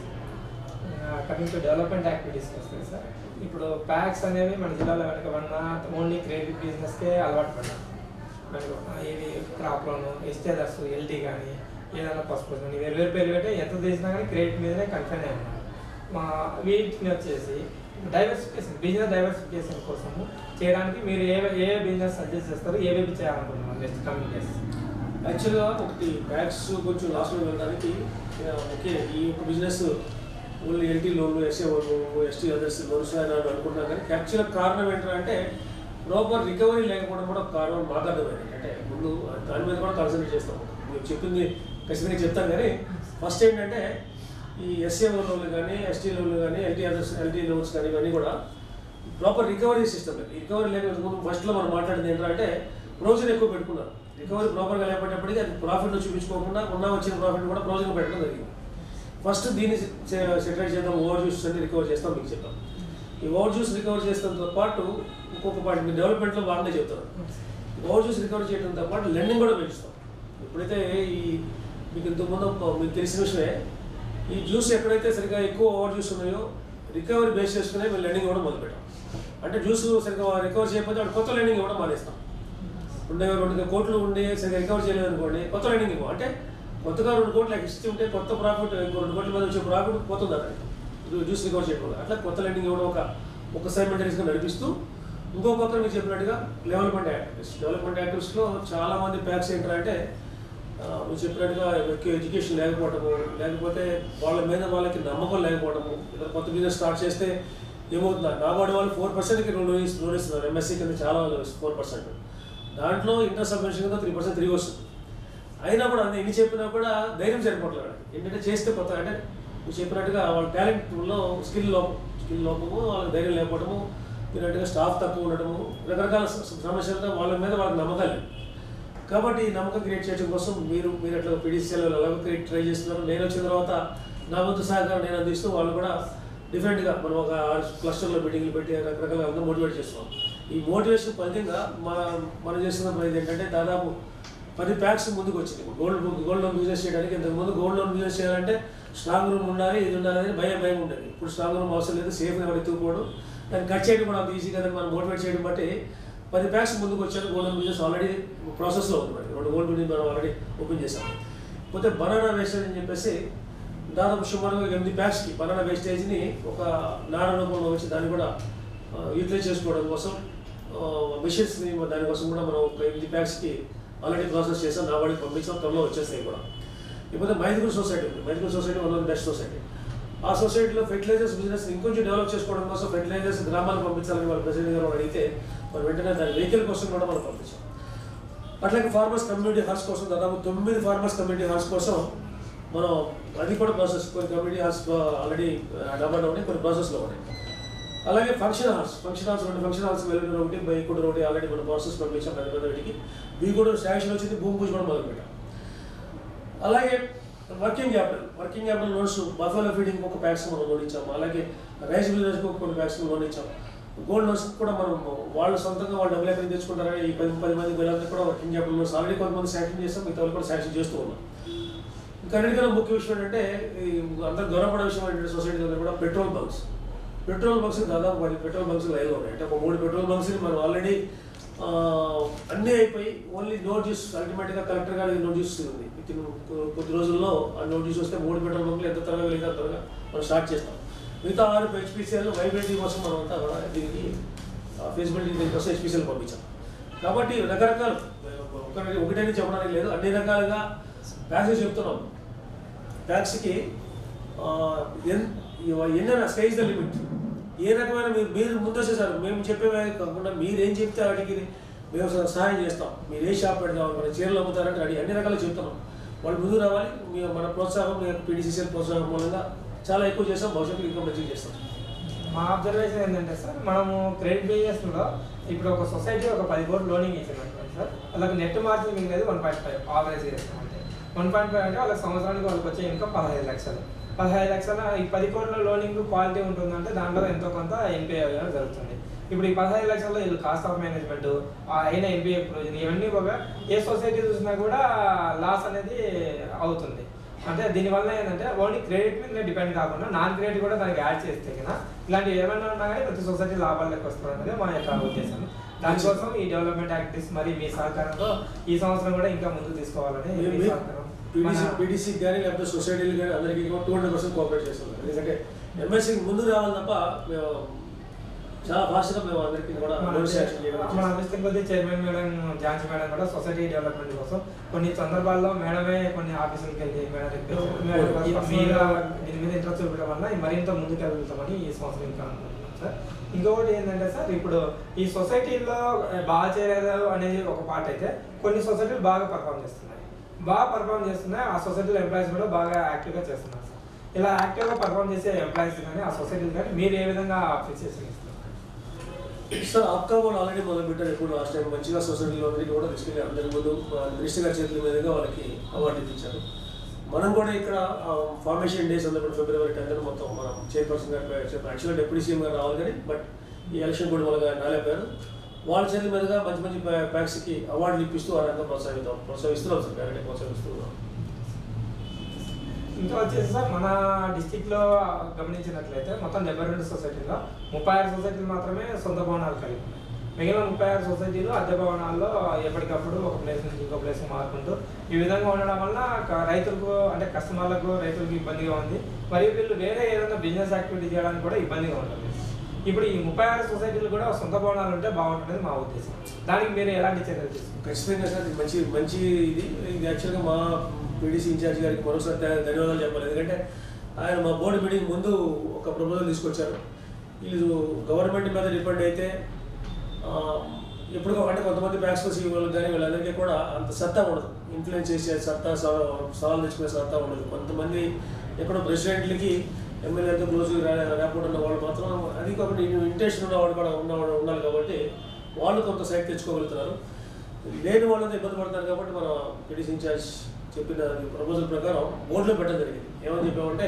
కమింగ్ టు డెవలప్మెంట్ యాక్టివిటీస్ వస్తాయి సార్ ఇప్పుడు ప్యాక్స్ అనేవి మన జిల్లాలో వెనక ఉన్న ఓన్లీ క్రెడిట్ బిజినెస్కే అలవాటు పడ్డాం మనకు ఆ, ఇవి క్రాప్ లోను ఎస్టేదర్స్ ఎల్టీ కానీ ఏదైనా పసుపు కానీ వేరు వేరు పేర్లు పెట్టి ఎంత తీసినా కానీ క్రెడిట్ మీదనే కన్ఫైన్ అయి ఉన్నాం మా వీటిని వచ్చేసి డైవర్సిఫికేషన్ బిజినెస్ డైవర్సిఫికేషన్ కోసము చేయడానికి మీరు ఏ ఏ బిజినెస్ సజెస్ట్ చేస్తారు ఏ వైపు చేయాలనుకుంటున్నారు నెక్స్ట్ కమింగ్ డేస్ యాక్చువల్గా ఒకటి బ్యాగ్స్ కొంచెం లాస్ట్లో వెళ్ళడానికి ఆ, ఓకే ఈ యొక్క బిజినెస్ ఓన్లీ ఎల్టీ లోన్లు ఎస్ఏ లోన్లు ఎస్టీ అదర్స్ లోన్స్ అని అనుకుంటున్నాం కానీ యాక్చువల్గా కారణం ఏంటంటే ప్రాపర్ రికవరీ లేకపోవడం కూడా ఒక కారణం మాకు అర్థమైంది అంటే ముందు దాని మీద కూడా కాన్సన్ట్రేట్ చేస్తాం మీరు చెప్పింది ఖచ్చితంగా చెప్తాం కానీ ఫస్ట్ ఏంటంటే ఈ ఎస్ఏ లోన్లు కానీ ఎస్టీ లోన్లు కానీ ఎల్టీ అదర్స్ ఎల్టీ లోన్స్ కానీ ఇవన్నీ కూడా ప్రాపర్ రికవరీ సిస్టమ్ రికవరీ లేకపోతే ముందు ఫస్ట్లో మనం మాట్లాడింది ఏంటంటే ప్రొవిజన్ ఎక్కువ పెట్టుకున్నారు రికవరీ ప్రాపర్గా లేకపోయేటప్పటికి అది ప్రాఫిట్లో చూపించుకోకుండా ఉన్న వచ్చిన ప్రాఫిట్ కూడా ప్రొవిజన్ పెట్టడం జరిగింది ఫస్ట్ దీన్ని సెటిల్ చేద్దాం ఓవర్ జ్యూస్ అన్ని రికవర్ చేస్తాం మీకు చెప్పాం ఈ ఓవర్ జ్యూస్ రికవర్ చేస్తాంతో పాటు ఇంకొక పాయింట్ మీరు డెవలప్మెంట్లో బాగానే చెప్తారు ఓవర్ జ్యూస్ రికవర్ చేయడంతో పాటు లెండింగ్ కూడా పెంచుతాం ఎప్పుడైతే ఈ మీకు ఇంతకుముందు ఒక- మీకు తెలిసిన విషయమే ఈ జ్యూస్ ఎక్కడైతే సరిగ్గా ఎక్కువ ఓవర్ జ్యూస్ ఉన్నాయో రికవరీ బేస్ చేసుకునే మేము లెండింగ్ ఇవ్వడం మొదలుపెట్టాం అంటే జ్యూస్ సరిగ్గా రికవర్ చేయకపోతే అక్కడ కొత్త లెండింగ్ ఇవ్వడం మానేస్తాం ఉండే రెండు కోట్లు ఉండి సరిగ్గా రికవర్ చేయలేదు అనుకోండి కొత్త లెండింగ్ ఇవ్వం అంటే కొత్తగా రెండు కోట్లు ఇస్తే ఉంటే కొత్త ప్రాఫిట్ ఇంకో రెండు కోట్ల మీద వచ్చే ప్రాఫిట్ పోతుంది అక్కడ జ్యూస్ రికవర్ చేయడం వల్ల. అట్లా కొత్త లెండింగ్ ఇవ్వడం ఒక ఒక సైమెంటరీస్గా నడిపిస్తూ ఇంకో పక్కన మీరు చెప్పినట్టుగా డెవలప్మెంట్ యాక్టివిటీస్ డెవలప్మెంట్ యాక్టివిటీస్లో చాలా మంది ప్యాక్స్ ఏంటంటే ఆ, మీరు చెప్పినట్టుగా ఎక్కువ ఎడ్యుకేషన్ లేకపోవటము లేకపోతే వాళ్ళ మీద వాళ్ళకి నమ్మకం లేకపోవడము ఏదైనా కొత్త బిజినెస్ స్టార్ట్ చేస్తే ఏమవుతుంది నాబార్డు వాళ్ళు ఫోర్ పర్సెంట్కి లోన్ లోన్ ఇస్తున్నారు ఎంఎస్సీ కింద చాలా ఫోర్ పర్సెంట్ దాంట్లో ఇంట్రెస్ట్ సబ్మిషన్ కింద త్రీ పర్సెంట్ తిరిగి వస్తుంది అయినా కూడా అన్ని ఎన్ని చెప్పినా కూడా ధైర్యం సరిపోవట్లేదు వాళ్ళకి. ఏంటంటే చేస్తే కొత్త అంటే మీరు చెప్పినట్టుగా వాళ్ళ టాలెంట్లో స్కిల్ లోపం స్కిల్ లోపము వాళ్ళకి ధైర్యం లేకపోవడము మీరట్టుగా స్టాఫ్ తక్కువ ఉండడము రకరకాల స- సమస్యలతో వాళ్ళ మీద వాళ్ళకి నమ్మకాలు లేవు. కాబట్టి ఈ నమ్మకం క్రియేట్ చేయడం కోసం మీరు మీరు అట్లా పీడీసీఎల్ ఎలాగో క్రియేట్ ట్రై చేస్తున్నారు నేను వచ్చిన తర్వాత నా వంతు సహకారం నేను అందిస్తూ వాళ్ళు కూడా డిఫరెంట్గా మనం ఒక క్లస్టర్లో మీటింగ్లు పెట్టి రకరకాల అందరూ మోటివేట్ చేస్తున్నాం ఈ మోటివేషన్ ఫలితంగా మన మనం చేస్తున్న పని ఏంటంటే దాదాపు పది ప్యాక్స్ ముందుకు వచ్చింది గోల్డ్ గోల్డ్ లోన్ బిజినెస్ చేయడానికి ఇంతకుముందు గోల్డ్ లోన్ బిజినెస్ చేయాలంటే స్ట్రాంగ్ రూమ్ ఉండాలి ఇది ఉండాలి అని భయం భయం ఉండేది ఇప్పుడు స్ట్రాంగ్ రూమ్ అవసరం లేదు సేఫ్గా ఎవరు ఎత్తుకుపోవడం దాన్ని కట్ చేయడం కూడా అంత ఈజీ కదా మనం మోటివేట్ చేయడం బట్టి పది ప్యాక్స్ ముందుకు వచ్చారు గోల్డ్ లోన్ బిజినెస్ ఆల్రెడీ ప్రాసెస్లో ఉంది మరి రెండు గోల్డ్ బిజినెస్ మనం ఆల్రెడీ ఓపెన్ చేసాం పోతే బనానా వేస్టేజ్ అని చెప్పేసి దాదాపు సుమారుగా ఎనిమిది ప్యాక్స్కి బనానా వేస్టేజ్ని ఒక నాడ రూపంలో వచ్చి దాన్ని కూడా యూటిలైజ్ చేసుకోవడం కోసం మిషన్స్ని దానికోసం కూడా మనం ఒక ఎనిమిది ప్యాక్స్కి ఆల్రెడీ ప్రాసెస్ చేసాం నా వాడికి పంపించాం త్వరలో వచ్చేస్తాయి కూడా ఇకపోతే మైదుగురు సొసైటీ ఉంది Mydukur society one of the best society ఆ సొసైటీలో ఫెర్టిలైజర్స్ బిజినెస్ ఇంకొంచెం డెవలప్ చేసుకోవడం కోసం ఫెర్టిలైజర్స్ గ్రామాలకు పంపించాలని వాళ్ళ ప్రెసిడెంట్ గారు అడిగితే మనం వెంటనే దాని వెహికల్ కోసం కూడా మనం పంపించాం అట్లాగే ఫార్మర్స్ కమ్యూనిటీ హాల్స్ కోసం దాదాపు తొమ్మిది ఫార్మర్స్ కమ్యూనిటీ హాల్స్ కోసం మనం అది కూడా ప్రాసెస్ కొన్ని కమ్యూనిటీ హాల్స్ ఆల్రెడీ డబ్బాలో ఉన్నాయి కొన్ని ప్రాసెస్లో ఉన్నాయి అలాగే ఫంక్షన్ హాల్స్ ఫంక్షన్ హాల్స్ రెండు ఫంక్షన్ హాల్స్ వెళ్ళిన ఒకటి బైకుడు ఒకటి ఆల్రెడీ మనం ప్రాసెస్ పంపించాం పెద్ద పెద్ద వీటికి ఇవి కూడా శాంక్షన్ వచ్చింది భూమి పూజ కూడా మొదలుపెట్టాం అలాగే working capital working capital loans buffalo feeding ఒక ప్యాక్స్ మనం లోన్ ఇచ్చాము అలాగే రైస్ బిజినెస్కి ఒక కొన్ని ప్యాక్స్ లోన్ ఇచ్చాము గోల్డ్ లోన్స్ కూడా మనం వాళ్ళు సొంతంగా వాళ్ళు డబ్బులు ఎక్కడ తెచ్చుకుంటారని ఈ పది పది మంది పిల్లలకి కూడా వర్కింగ్ క్యాపిటల్ లోన్స్ ఆల్రెడీ కొంతమంది శాంక్షన్ చేస్తాం మిగతా వాళ్ళు కూడా శాంక్షన్ చేస్తూ ఉన్నాం ఇంకా అన్నిటికన్నా ముఖ్య విషయం ఏంటంటే ఈ అందరూ గౌరవపడే విషయం ఏంటంటే సొసైటీ దగ్గర కూడా పెట్రోల్ బంక్స్ పెట్రోల్ బంక్స్ దాదాపు పది పెట్రోల్ బంక్స్ లైన్లో ఉన్నాయి అంటే ఒక మూడు పెట్రోల్ బంక్స్ మనం ఆల్రెడీ అన్నీ అయిపోయి ఓన్లీ నోటీస్ అల్టిమేట్గా కలెక్టర్ గారికి నోటీస్ ఉంది విత్ ఇన్ కొద్ది రోజుల్లో ఆ నోటీస్ వస్తే మూడు పెట్రోల్ బంకులు ఎంత త్వరగా వెళ్ళితే అంత త్వరగా మనం స్టార్ట్ చేస్తాం మిగతా ఆరు హెచ్పిసిఎల్ వైబ్రేటింగ్ కోసం మనం అంతా కూడా దీనికి ఫీజిబిలిటీ దీనికోసం హెచ్పిసిఎల్ పంపించాం కాబట్టి రకరకాల ఒకటి ఒకటని చెప్పడానికి లేదు అన్ని రకాలుగా ప్యాసేజ్ చెప్తున్నాం ట్యాక్స్కి ఎన్నైనా స్కైజ్ ద లిమిట్ ఏ రకమైన మీరు మీరు ముందు వచ్చేసారు మేము చెప్పేవే కాకుండా మీరు ఏం చెప్తే వాటికి మేము సహా- సహాయం చేస్తాం మీరు ఏ షాప్ పెడతాం మన చీరలు అమ్ముతారంటే అడిగి అన్ని రకాలు చెప్తున్నాం వాళ్ళు ముందు రావాలి మీ మన ప్రోత్సాహం మీ పీడీసీసీఎల్ ప్రోత్సాహం మూలంగా చాలా ఎక్కువ చేస్తాం భవిష్యత్తులో ఇంకా మంచిగా చేస్తాం మా అబ్జర్వేషన్ ఏంటంటే సార్ మనము క్రెడిట్ బిజినెస్లో ఇప్పుడు ఒక సొసైటీ ఒక పది కోట్లు లోనింగ్ ఇచ్చిందనుకోండి సార్ వాళ్ళకి నెట్ మార్జిన్ మిగిలేదు వన్ పాయింట్ ఫైవ్ ఆవరేజ్ చేస్తాం అంటే వన్ పాయింట్ ఫైవ్ అంటే వాళ్ళకి సంవత్సరానికి వాళ్ళకి వచ్చే ఇన్కమ్ పదహైదు లక్షలు పదహైదు లక్షల ఈ పది కోట్ల లోనింగ్ క్వాలిటీ ఉంటుందంటే దాంట్లో ఎంతో కొంత ఎన్పిఐ అవ్వడం జరుగుతుంది ఇప్పుడు ఈ పదహైదు లక్షల్లో వీళ్ళు కాస్ట్ ఆఫ్ మేనేజ్మెంట్ అయిన ఎన్పిఐ ప్రొవిజన్ ఇవన్నీ కూడా ఏ సొసైటీ చూసినా కూడా లాస్ అనేది అవుతుంది అంటే దీనివల్ల ఏంటంటే ఓన్లీ క్రెడిట్ మీద డిపెండ్ కాకుండా నాన్ క్రెడిట్ కూడా దానికి యాడ్ చేస్తే కదా ఇలాంటివి ఏమైనా ఉన్నా కానీ ప్రతి సొసైటీ లాభాలకు వస్తుంది అనేది మా యొక్క ఉద్దేశం దానికోసం ఈ డెవలప్మెంట్ యాక్టివిటీస్ మరి మీ సహకారంతో ఈ సంవత్సరం కూడా ఇంకా ముందుకు తీసుకోవాలని మీ సహకారం పీడీసీ మన- పీడీసీ కానీ లేకపోతే సొసైటీలు కానీ అందరికీ టూ హండ్రెడ్ పర్సెంట్ కోఆపరేట్ చేస్తున్నాం ఎందుకంటే ఎంఎస్సీ ముందు రావాలి తప్ప మేము చాలా ఫాస్ట్గా మేము అందరికీ కూడా మన లోన్స్ యాక్షన్ చేయడం మన అదృష్టం కొద్దీ చైర్మన్ మేడం ఝాన్సీ మేడం కూడా సొసైటీ డెవలప్మెంట్ కోసం కొన్ని సందర్భాల్లో మేడమే కొన్ని ఆఫీసులకు వెళ్ళి మేడం రిక్వెస్ట్ మేడం, ఈ- మీరు దీని మీద ఇంట్రెస్ట్ చూపడం వల్ల మరింత ముందుకు వెళ్తామని ఈ సంవత్సరం ఇంకా అనుకుంటున్నాం సార్ ఇంకొకటి ఏంటంటే సార్ ఇప్పుడు ఈ సొసైటీలో బాగా చేయలేదు అనేది ఒక పార్ట్ అయితే కొన్ని సొసైటీలు బాగా పర్ఫామ్ చేస్తున్నాయి బాగా పర్ఫామ్ చేస్తున్నాయి ఆ సొసైటీలో ఎంప్లాయీస్ కూడా బాగా యాక్టివ్గా చేస్తున్నారు సార్ ఇలా యాక్టివ్గా పర్ఫామ్ చేసే ఎంప్లాయీస్ కానీ ఆ సొసైటీలు కానీ మీరు ఏ విధంగా అప్రిసియేషన్ ఇస్తున్నారు సార్ ఆప్కా వాళ్ళు ఆల్రెడీ మొదలు పెట్టారు ఇప్పుడు లాస్ట్ టైం మంచిగా సొసైటీలో అందరికీ కూడా తీసుకెళ్ళి అందరి ముందు మినిస్టర్ గారి చేతుల మీదుగా వాళ్ళకి అవార్డు ఇప్పించారు మనం కూడా ఇక్కడ ఫార్మేషన్ డేస్ అందరూ ఫిబ్రవరి టెన్త్ మొత్తం మనం చైర్పర్సన్ గారు యాక్చువల్గా డిప్యూటీ సీఎం గారు రావాలి కానీ బట్ ఈ ఎలక్షన్ కూడా వాళ్ళగా నాలేపారు వాళ్ళ చేతుల మీదుగా మంచి మంచి ప్యాక్స్కి అవార్డులు ఇప్పిస్తూ వారంతా ప్రోత్సహిస్తాం ప్రోత్సహిస్తున్నాం సార్ డైరెక్ట్ ప్రోత్సహిస్తున్నాం ఇంకా వచ్చేసి సార్ మన డిస్టిక్ లో గమనించినట్లయితే మొత్తం డెబ్బై రెండు సొసైటీలో ముప్పై ఆరు సొసైటీలు మాత్రమే సొంత భవనాలు కలిగి ఉన్నాయి మిగిలిన ముప్పై ఆరు సొసైటీలు అద్దె భవనాల్లో ఎప్పటికప్పుడు ఒక ప్లేస్ నుంచి ఇంకో ప్లేస్ మారుకుంటూ ఈ విధంగా ఉండడం వల్ల క- రైతులకు అంటే కస్టమర్లకు రైతులకు ఇబ్బందిగా ఉంది మరియు వీళ్ళు వేరే ఏదైనా బిజినెస్ యాక్టివిటీ చేయడానికి కూడా ఇబ్బందిగా ఉంటుంది ఇప్పుడు ఈ ముప్పై ఆరు సొసైటీలు కూడా సొంత భవనాలు ఉంటే బాగుంటుంది మా ఉద్దేశం దానికి మీరు ఎలాంటి చర్యలు తీసుకుంటారు ఖచ్చితంగా సార్ ఇది మంచి మంచి ఇది ఇది యాక్చువల్గా మా పీడీసీ ఇన్ఛార్జ్ గారికి మరోసారి ధ- ధన్యవాదాలు చెప్పాలి ఎందుకంటే ఆయన మా బోర్డు మీటింగ్ ముందు ఒక ప్రపోజల్ తీసుకొచ్చారు వీళ్ళు గవర్నమెంట్ మీద డిపెండ్ అయితే ఆ, ఎప్పుడు అంటే కొంతమంది బ్యాంక్స్ సీఈఓలు కానీ వీళ్ళందరికీ కూడా అంత సత్తా ఉండదు ఇన్ఫ్లుయెన్స్ చేసే సత్తా సవా- సవాల్ తెచ్చుకునే సత్తా ఉండదు కొంతమంది ఎక్కడో ప్రెసిడెంట్లకి ఎమ్మెల్యేతో క్లోజ్ రాకుండా ఉన్న వాళ్ళు మాత్రం అది కాబట్టి ఇంటెన్షన్ ఉన్నవాడు కూడా ఉన్నవాడు ఉండాలి కాబట్టి వాళ్ళు కొంత సైట్ తెచ్చుకోగలుగుతున్నారు లేని వాళ్ళంతా ఇబ్బంది పడతారు కాబట్టి మన పిడిసి ఇన్ఛార్జ్ చెప్పిన ప్రపోజల్ ప్రకారం బోర్డులో పెట్టడం జరిగింది ఏమని చెప్పామంటే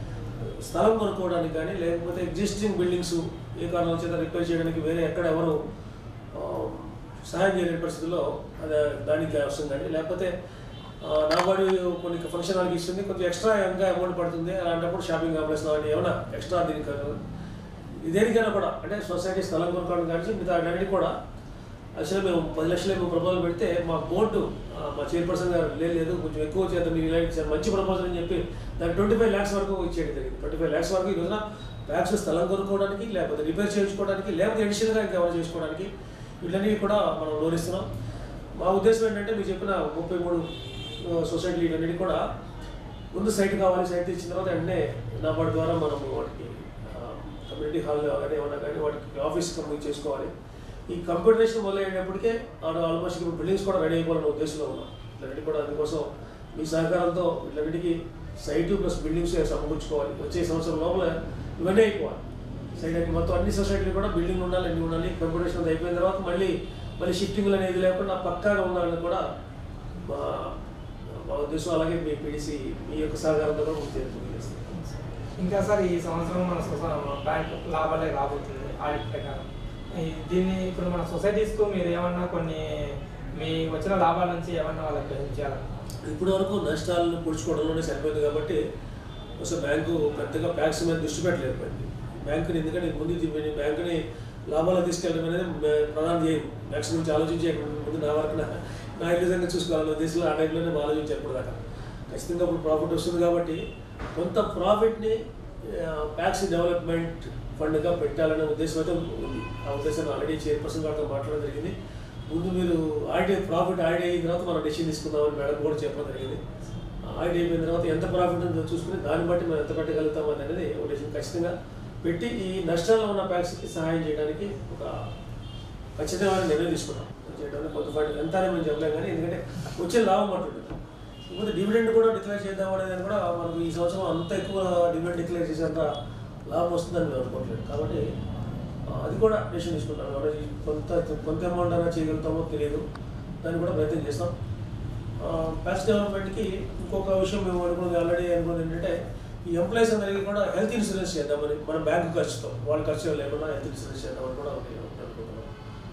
స్థలం కొనుక్కోవడానికి కానీ లేకపోతే ఎగ్జిస్టింగ్ బిల్డింగ్స్ ఏ కారణం చేత రిపేర్ చేయడానికి వేరే ఎక్కడ ఎవరు ఆ, సహాయం చేయలేని పరిస్థితుల్లో అది దానికి అవసరం కానీ లేకపోతే ఆ, నా బాడీ కొన్ని ఫంక్షన్ హాల్కి ఇస్తుంది కొంచెం ఎక్స్ట్రా ఇంకా అమౌంట్ పడుతుంది అలాంటప్పుడు షాపింగ్ కాంప్లెక్స్ లాంటి ఏమైనా ఎక్స్ట్రా దీనికి కాదు. దేనికైనా కూడా అంటే సొసైటీ స్థలం కొనుక్కోవడం కానీ మిగతా అన్నిటి కూడా యాక్చువల్గా మేము పది లక్షలు మేము ప్రపోజల్ పెడితే మా బోర్డు ఆ, మా చైర్పర్సన్ గారు లేదు లేదు కొంచెం ఎక్కువ చేద్దాం మీరు ఇలాంటి చాలా మంచి ప్రపోజల్ అని చెప్పి దానికి ట్వంటీ ఫైవ్ ల్యాక్స్ వరకు ఇచ్చేయడం జరిగింది ట్వంటీ ఫైవ్ ల్యాక్స్ వరకు ఈ రోజున బ్యాగ్స్ స్థలం కొనుక్కోవడానికి లేకపోతే రిపేర్ చేయించుకోవడానికి లేకపోతే ఎడిషనల్గా ఇంకెవరు చేసుకోవడానికి వీళ్ళన్నీ కూడా మనం లోన్ ఇస్తున్నాం మా ఉద్దేశం ఏంటంటే మీరు చెప్పిన ముప్పై మూడు సొసైటీలు ఇవన్నీ కూడా ముందు సైట్ కావాలి సైట్ ఇచ్చిన తర్వాత వెంటనే నాబార్డు ద్వారా మనం వాటికి కమ్యూనిటీ హాల్ కానీ ఏమన్నా కానీ వాటికి ఆఫీస్ కంప్లీట్ చేసుకోవాలి ఈ కంప్యూటరేషన్ మొదలయ్యేటప్పటికే ఆల్మోస్ట్ ఇప్పుడు బిల్డింగ్స్ కూడా రెడీ అయిపోవాలనే ఉద్దేశంలో ఉన్నాం వీటన్నిటి కూడా అందుకోసం మీ సహకారంతో వీటన్నిటికీ సైటు ప్లస్ బిల్డింగ్స్ సమకూర్చుకోవాలి వచ్చే సంవత్సరం లోపల ఇవన్నీ అయిపోవాలి సైడ్ అన్ని మొత్తం అన్ని సొసైటీలు కూడా బిల్డింగ్ ఉండాలి అన్ని ఉండాలి కంప్యూటరేషన్ అది అయిపోయిన తర్వాత మళ్ళీ మళ్ళీ షిఫ్టింగ్లు అనేది లేకుండా పక్కాగా ఉండాలని కూడా మా మా ఉద్దేశం అలాగే మీ పీడీసీ మీ యొక్క సహకారంతో కూడా పూర్తి చేస్తాం ఇంకా సార్ ఈ సంవత్సరం మన సొసై- మన బ్యాంక్ లాభాలే రాబోతుంది ఆడిట్ ప్రకారం ఈ- దీన్ని ఇప్పుడు మన సొసైటీస్కు మీరు ఏమన్నా కొన్ని మీ వచ్చిన లాభాల నుంచి ఏమన్నా వాళ్ళకి గ్రహించాలన్నా ఇప్పటి వరకు నష్టాలను పూడ్చుకోవడంలోనే సరిపోయింది కాబట్టి అసలు బ్యాంకు పెద్దగా బ్యాంక్స్ మీద దృష్టి పెట్టలేకపోయింది బ్యాంకుని ఎందుకంటే ముందు దీన్ని బ్యాంకుని లాభాలు తీసుకెళ్ళడం అనేది మే- ప్రధాన ధ్యేయం బ్యాంక్స్ గురించి ఆలోచించే ముందు నా వరకు నా నా విధంగా చూసుకోవాలన్న ఉద్దేశంలో ఆ టైంలోనే మనం ఆలోచించారు ఇప్పుడు దాకా ఖచ్చితంగా ఇప్పుడు ప్రాఫిట్ వస్తుంది కాబట్టి కొంత ప్రాఫిట్ని బ్యాంక్స్ డెవలప్మెంట్ ఫండ్గా పెట్టాలనే ఉద్దేశం అయితే ఉంది ఆ ఉద్దేశం ఆల్రెడీ చైర్పర్సన్ గారితో మాట్లాడడం జరిగింది ముందు మీరు ఆడిట్ ప్రాఫిట్ ఆడిట్ అయిన తర్వాత మనం డెసిషన్ తీసుకుందామని మేడం కూడా చెప్పడం జరిగింది ఆడిట్ అయిపోయిన తర్వాత ఎంత ప్రాఫిట్ ఉందో చూసుకుని దాన్ని బట్టి మనం ఎంత పెట్టగలుగుతాం అనేది ఒక డెసిషన్ ఖచ్చితంగా పెట్టి ఈ నష్టాల్లో ఉన్న బ్యాంక్స్కి సహాయం చేయడానికి ఒక ఖచ్చితమైన నిర్ణయం తీసుకున్నాం చేయడానికి కొంత ఫండ్ ఎంత అని మేము చెప్పలేం కానీ ఎందుకంటే వచ్చే లాభం అంటుంటుంది ఇకపోతే డివిడెండ్ కూడా డిక్లేర్ చేద్దాం అనేది కూడా మనకు ఈ సంవత్సరం అంత ఎక్కువ డివిడెండ్ డిక్లేర్ చేసేంత లాభం వస్తుందని మేము అనుకోవట్లేదు కాబట్టి ఆ, అది కూడా డెసిషన్ తీసుకుంటాం కాబట్టి కొంత కొంత అమౌంట్ అయినా చేయగలుగుతామో తెలియదు దాన్ని కూడా ప్రయత్నం చేస్తాం ప్యాక్స్ డెవలప్మెంట్కి ఇంకొక విషయం మేము అనుకున్నది ఆల్రెడీ అనుకున్నది ఏంటంటే ఈ ఎంప్లాయీస్ అందరికీ కూడా హెల్త్ ఇన్సూరెన్స్ చేద్దామని మన బ్యాంకు ఖర్చుతో వాళ్ళ ఖర్చు లేకుండా హెల్త్ ఇన్సూరెన్స్ చేద్దామని కూడా ఒకటి అనుకుంటున్నాం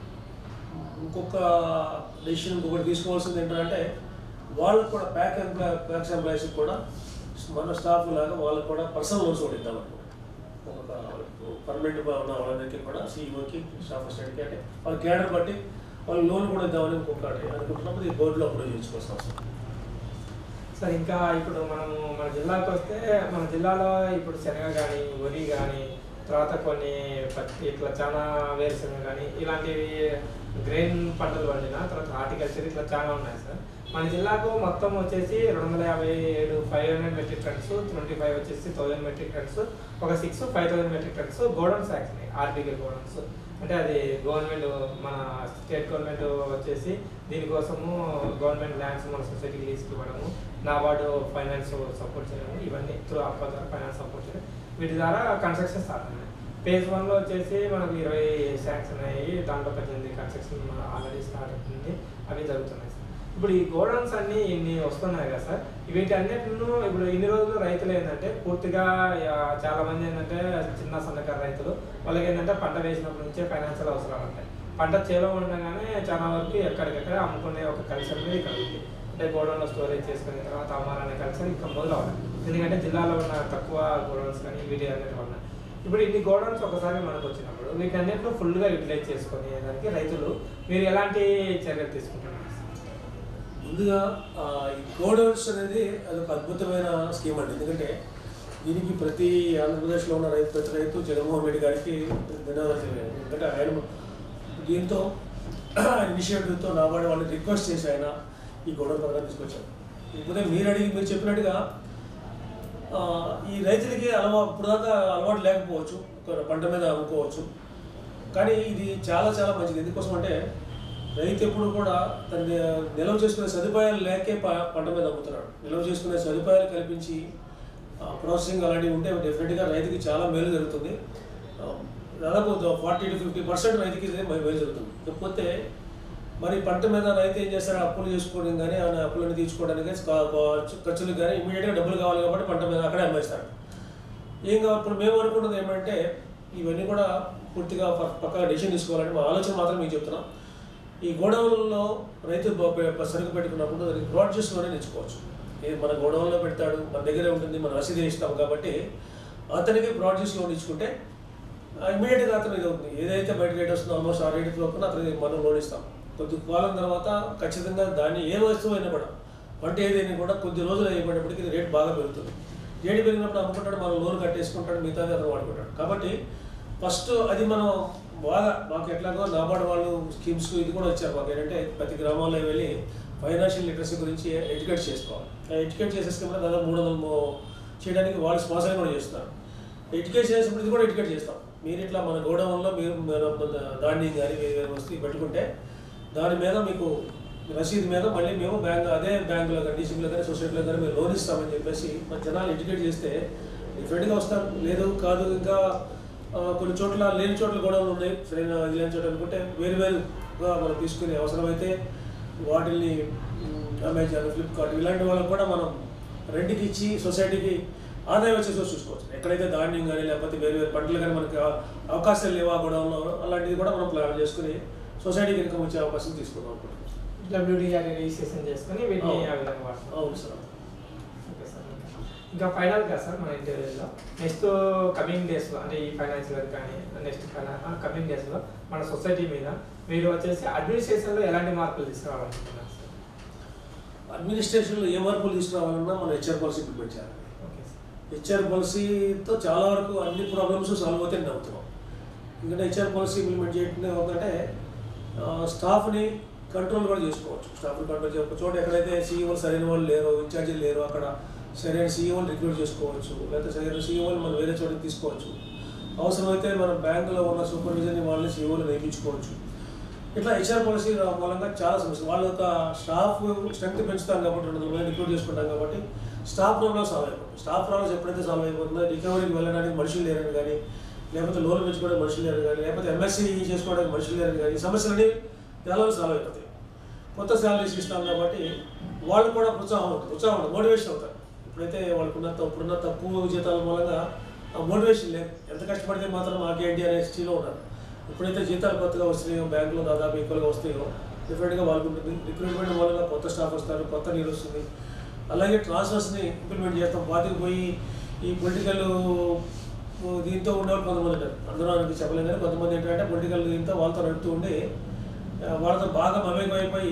ఇంకొక డెసిషన్ ఇంకొకటి తీసుకోవాల్సింది ఏంటంటే వాళ్ళకు కూడా ప్యాక్ ఎంప్లాయ్ ప్యాక్స్ ఎంప్లాయీస్కి కూడా మన స్టాఫ్ లాగా వాళ్ళకి కూడా పర్సనల్ లోన్స్ కూడా ఇద్దాం అనుకుంటున్నాం ఒక పర్మనెంట్ ఉన్న వాళ్ళందరికీ కూడా సీఈఓకి స్టాఫ్ అసిస్టెంట్కి అంటే వాళ్ళ కేడర్ బట్టి వాళ్ళు లోన్ కూడా ఇద్దామని ఇంకొకటి అనుకుంటున్నప్పుడు ఈ బోర్డులో అప్రూవ్ చేసుకోవాల్సిన అవసరం సార్ ఇంకా ఇప్పుడు మనము మన జిల్లాకు వస్తే మన జిల్లాలో ఇప్పుడు శనగ కానీ వరి కానీ తర్వాత కొన్ని పత్తి ఇట్లా చాలా వేరుశనగ కానీ ఇలాంటివి గ్రెయిన్ పంటలు పండిన తర్వాత హార్టికల్చర్ ఇట్లా చాలా ఉన్నాయి సార్ మన జిల్లాకు మొత్తం వచ్చేసి రెండు వందల యాభై ఏడు five hundred metric tons twenty five వచ్చేసి థౌసండ్ మెట్రిక్ టన్స్ ఒక six five thousand metric tons godowns యాక్సినాయి ఆర్బీకే గోడౌన్స్ అంటే అది గవర్నమెంట్ మన స్టేట్ గవర్నమెంట్ వచ్చేసి దీనికోసము గవర్నమెంట్ ల్యాండ్స్ మన సొసైటీకి తీసుకువ్వడము నాబార్డు ఫైనాన్స్ సపోర్ట్ చేయడము ఇవన్నీ త్రూ అప్ప ద్వారా ఫైనాన్స్ సపోర్ట్ చేయడం వీటి ద్వారా కన్స్ట్రక్షన్ స్టార్ట్ అయ్యాయి ఫేజ్ వన్లో వచ్చేసి మనకు ఇరవై శాంక్షన్ అయ్యి దాంట్లో పద్దెనిమిది కన్స్ట్రక్షన్ ఆల్రెడీ స్టార్ట్ అవుతుంది అవి జరుగుతున్నాయి సార్ ఇప్పుడు ఈ గోడౌన్స్ అన్ని ఇన్ని వస్తున్నాయి కదా సార్ వీటి అన్నిటిను ఇప్పుడు ఇన్ని రోజులు రైతులు ఏంటంటే పూర్తిగా ఆ, చాలా మంది ఏంటంటే చిన్న సన్నకారు రైతులు వాళ్ళకి ఏంటంటే పంట వేసినప్పటి నుంచే ఫైనాన్షియల్ అవసరాలు ఉంటాయి పంట చేలో ఉండగానే చాలా వరకు ఎక్కడికక్కడ అమ్ముకునే ఒక కల్చర్ మీద ఇక్కడ ఉంది అంటే గోడౌన్లో స్టోరేజ్ చేసుకున్న తర్వాత అమ్మాలనే కల్చర్ ఇంకా మొదలవ్వాలి ఎందుకంటే జిల్లాలో ఉన్న తక్కువ గోడౌన్స్ కానీ వీటి అన్నిటి వల్ల ఇప్పుడు ఇన్ని గోడౌన్స్ ఒకసారి మనకు వచ్చినప్పుడు వీటన్నిటిలో ఫుల్గా యూటిలైజ్ చేసుకొని దానికి రైతులు మీరు ఎలాంటి చర్యలు తీసుకుంటున్నారు ముందుగా ఆ, ఈ గోడౌన్స్ అనేది అదొక అద్భుతమైన స్కీమ్ అండి ఎందుకంటే దీనికి ప్రతి ఆంధ్రప్రదేశ్లో ఉన్న రైతు ప్రతి రైతు జగన్మోహన్ రెడ్డి గారికి ధన్యవాదాలు తెలియాలి ఎందుకంటే ఆయన దీంతో ఇనిషియేటివ్తో నాబార్డు వాళ్ళని రిక్వెస్ట్ చేసి ఆయన ఈ గొడవ పథకం తీసుకొచ్చారు ఇప్పుడే మీరు అడిగి మీరు చెప్పినట్టుగా ఆ, ఈ రైతులకి అలవా ఇప్పుడు దాకా అలవాటు లేకపోవచ్చు ఒక పంట మీద అమ్ముకోవచ్చు కానీ ఇది చాలా చాలా మంచిది ఎందుకోసం అంటే రైతు ఎప్పుడు కూడా తన నిల్వ చేసుకునే సదుపాయాలు లేకే ప- పంట మీద అమ్ముతున్నాడు నిల్వ చేసుకునే సదుపాయాలు కల్పించి ప్రాసెసింగ్ అలాంటివి ఉంటే డెఫినెట్గా రైతుకి చాలా మేలు జరుగుతుంది ఆ, దాదాపు ఫార్టీ టు ఫిఫ్టీ పర్సెంట్ రైతుకి ఇది మేలు జరుగుతుంది కాకపోతే మరి పంట మీద రైతు ఏం చేస్తారు అప్పులు చేసుకోవడం కానీ ఆ అప్పులను తీర్చుకోవడానికి కా- కా- ఖర్చులకు కానీ ఇమీడియట్గా డబ్బులు కావాలి కాబట్టి పంట మీద అక్కడే అమ్మేస్తారు ఏం కావాలి ఇప్పుడు మేము అనుకున్నది ఏమంటే ఇవన్నీ కూడా పూర్తిగా ప- పక్కా డెసిషన్ తీసుకోవాలని మా ఆలోచన మాత్రం మీకు చెప్తున్నాం ఈ గోడౌన్లలో రైతు బ- బ- సరుకు పెట్టుకున్నప్పుడు దానికి ప్రాడ్యూస్లోనే తెచ్చుకోవచ్చు ఇది మన గోడౌన్లో పెడతాడు మన దగ్గరే ఉంటుంది మనం రసీదు ఇస్తాం కాబట్టి అతనికి ప్రాడ్యూస్ లోన్ ఇచ్చుకుంటే ఇమీడియట్గా అతను ఇది అవుతుంది ఏదైతే బయట రేట్ వస్తుందో ఆల్మోస్ట్ ఆ రేట్ లోపల అతనికి మనం లోన్ ఇస్తాం కొద్ది కాలం తర్వాత ఖచ్చితంగా దాన్ని ఏ వస్తువు అయినా కూడా పంట ఏదైనా కూడా కొద్ది రోజులు అయిపోయినప్పటికీ ఇది రేట్ బాగా పెరుగుతుంది రేటు పెరిగినప్పుడు అమ్ముకుంటాడు మనం లోన్ కట్టేసుకుంటాడు మిగతాది అతను వాడుకుంటాడు కాబట్టి ఫస్ట్ అది మనం బాగా మాకు ఎట్లాగో నాబార్డు వాళ్ళు స్కీమ్స్ ఇది కూడా వచ్చారు మాకు ఏంటంటే ప్రతి గ్రామాల్లో వెళ్ళి ఫైనాన్షియల్ లిటరసీ గురించి ఎడ్యుకేట్ చేసుకోవాలి ఆ ఎడ్యుకేట్ చేసే స్కీమ్ దాదాపు మూడు వందలు మో- చేయడానికి వాళ్ళు స్పాన్సర్ కూడా చేస్తున్నారు ఎడ్యుకేట్ చేసినప్పుడు ఇది కూడా ఎడ్యుకేట్ చేస్తాం మీరు ఇట్లా మన గోడౌన్లో మీరు మన ధాన్యం కానీ వేరే వేరే వస్తువు పెట్టుకుంటే దాని మీద మీకు రసీదు మీద మళ్ళీ మేము బ్యాంక్ అదే బ్యాంకులో కానీ డీసీబీలో కానీ సొసైటీలో కానీ మేము లోన్ ఇస్తామని చెప్పేసి మన జనాలు ఎడ్యుకేట్ చేస్తే డిఫరెంట్గా వస్తారు లేదు కాదు ఇంకా ఆ, కొన్ని చోట్ల లేని చోట్ల గొడవలు ఉన్నాయి సరైన ఇది లేని చోట అనుకుంటే వేరు వేరుగా మనం తీసుకునే అవసరమైతే వాటిని మ్, అమెజాన్ ఫ్లిప్కార్ట్ ఇలాంటి వాళ్ళకి కూడా మనం రెంట్కి ఇచ్చి సొసైటీకి ఆదాయం వచ్చే సోర్స్ చూసుకోవచ్చు ఎక్కడైతే ధాన్యం కానీ లేకపోతే వేరే వేరే పంటలు కానీ మనకి ఆ- అవకాశాలు లేవా గొడవలో అలాంటిది కూడా మనం ప్లాన్ చేసుకుని సొసైటీకి ఇన్కమ్ వచ్చే అవకాశం తీసుకుందాం అనుకుంటున్నాం డబ్ల్యూడిఆర్ రిజిస్ట్రేషన్ చేసుకొని వీటిని అవును. ఆ విధంగా వాడుతున్నాం అవును సార్ ఓకే సార్ ఇంకా ఫైనల్ గా సార్ మన ఇంటర్వ్యూలో నెక్స్ట్ కమింగ్ డేస్లో అంటే ఈ ఫైనాన్షియల్ కానీ నెక్స్ట్ కమింగ్ డేస్లో మన సొసైటీ మీద మీరు వచ్చేసి అడ్మినిస్ట్రేషన్లో ఎలాంటి మార్పులు తీసుకురావాలనుకుంటున్నారు సార్ అడ్మినిస్ట్రేషన్లో ఏ మార్పులు తీసుకురావాలన్నా మనం హెచ్ఆర్ పాలసీ ఇంప్లిమెంట్ చేయాలి ఓకే సార్ హెచ్ఆర్ పాలసీతో చాలా వరకు అన్ని ప్రాబ్లమ్స్ సాల్వ్ అవుతాయని నమ్ముతున్నాం ఎందుకంటే హెచ్ఆర్ పాలసీ ఇంప్లిమెంట్ చేయడం ఒకటే స్టాఫ్ని కంట్రోల్ కూడా చేసుకోవచ్చు స్టాఫ్ని కంట్రోల్ చేయక చోట ఎక్కడైతే సీఈఓలు సరైన వాళ్ళు లేరో ఇన్ఛార్జీలు లేరో అక్కడ సరైన సీఈఓలు రిక్రూట్ చేసుకోవచ్చు లేకపోతే సరైన సీఈఓలు మనం వేరే చోటకి తీసుకోవచ్చు అవసరమైతే మన బ్యాంకులో ఉన్న సూపర్విజన్ వాళ్ళని సీఈఓలు నియమించుకోవచ్చు ఇట్లా హెచ్ఆర్ పాలసీ మూలంగా చాలా సమస్యలు వాళ్ళ యొక్క స్టాఫ్ స్ట్రెంగ్త్ పెంచుతాం కాబట్టి రెండు వందల మంది రిక్రూట్ చేసుకుంటాం కాబట్టి స్టాఫ్ ప్రాబ్లమ్ సాల్వ్ అయిపోతుంది స్టాఫ్ ప్రాబ్లమ్స్ ఎప్పుడైతే సాల్వ్ అయిపోతుందో రికవరీకి వెళ్ళడానికి మనుషులు లేరని కానీ లేకపోతే లోన్ పెంచుకోవడానికి మనుషులు లేరని కానీ లేకపోతే ఎంఎస్సీ చేసుకోవడానికి మనుషులు లేరని కానీ ఈ సమస్యలన్నీ ఎలా సాల్వ్ అయిపోతాయి కొత్త శాలరీస్ ఇస్తాం కాబట్టి వాళ్ళు కూడా ప్రోత్సాహం ఉంటుంది ఉత్సాహం ఉంటుంది మోటివేషన్ అవుతారు ఇప్పుడైతే వాళ్ళకున్న త- ఇప్పుడున్న తక్కువ జీతాల మూలంగా ఆ మోటివేషన్ లేదు ఎంత కష్టపడితే మాత్రం మాకేంటి అనే స్థితిలో ఉన్నారు ఎప్పుడైతే జీతాలు కొత్తగా వస్తున్నాయో బ్యాంకులో దాదాపు ఈక్వల్గా వస్తాయో డిఫరెంట్గా వాళ్ళకు ఉంటుంది రిక్రూట్మెంట్ మూలంగా కొత్త స్టాఫ్ వస్తారు కొత్త నీరు వస్తుంది అలాగే ట్రాన్స్ఫర్స్ని ఇంప్లిమెంట్ చేస్తాం పాతికి పోయి ఈ పొలిటికల్ దీంతో ఉండేవాళ్ళు కొంతమంది ఉంటారు అందరూ అనేది చెప్పలేం కానీ కొంతమంది ఏంటంటే పొలిటికల్ దీంతో వాళ్ళతో నడుపుతూ ఉండి ఆ, వాళ్ళతో బాగా మమేకం అయిపోయి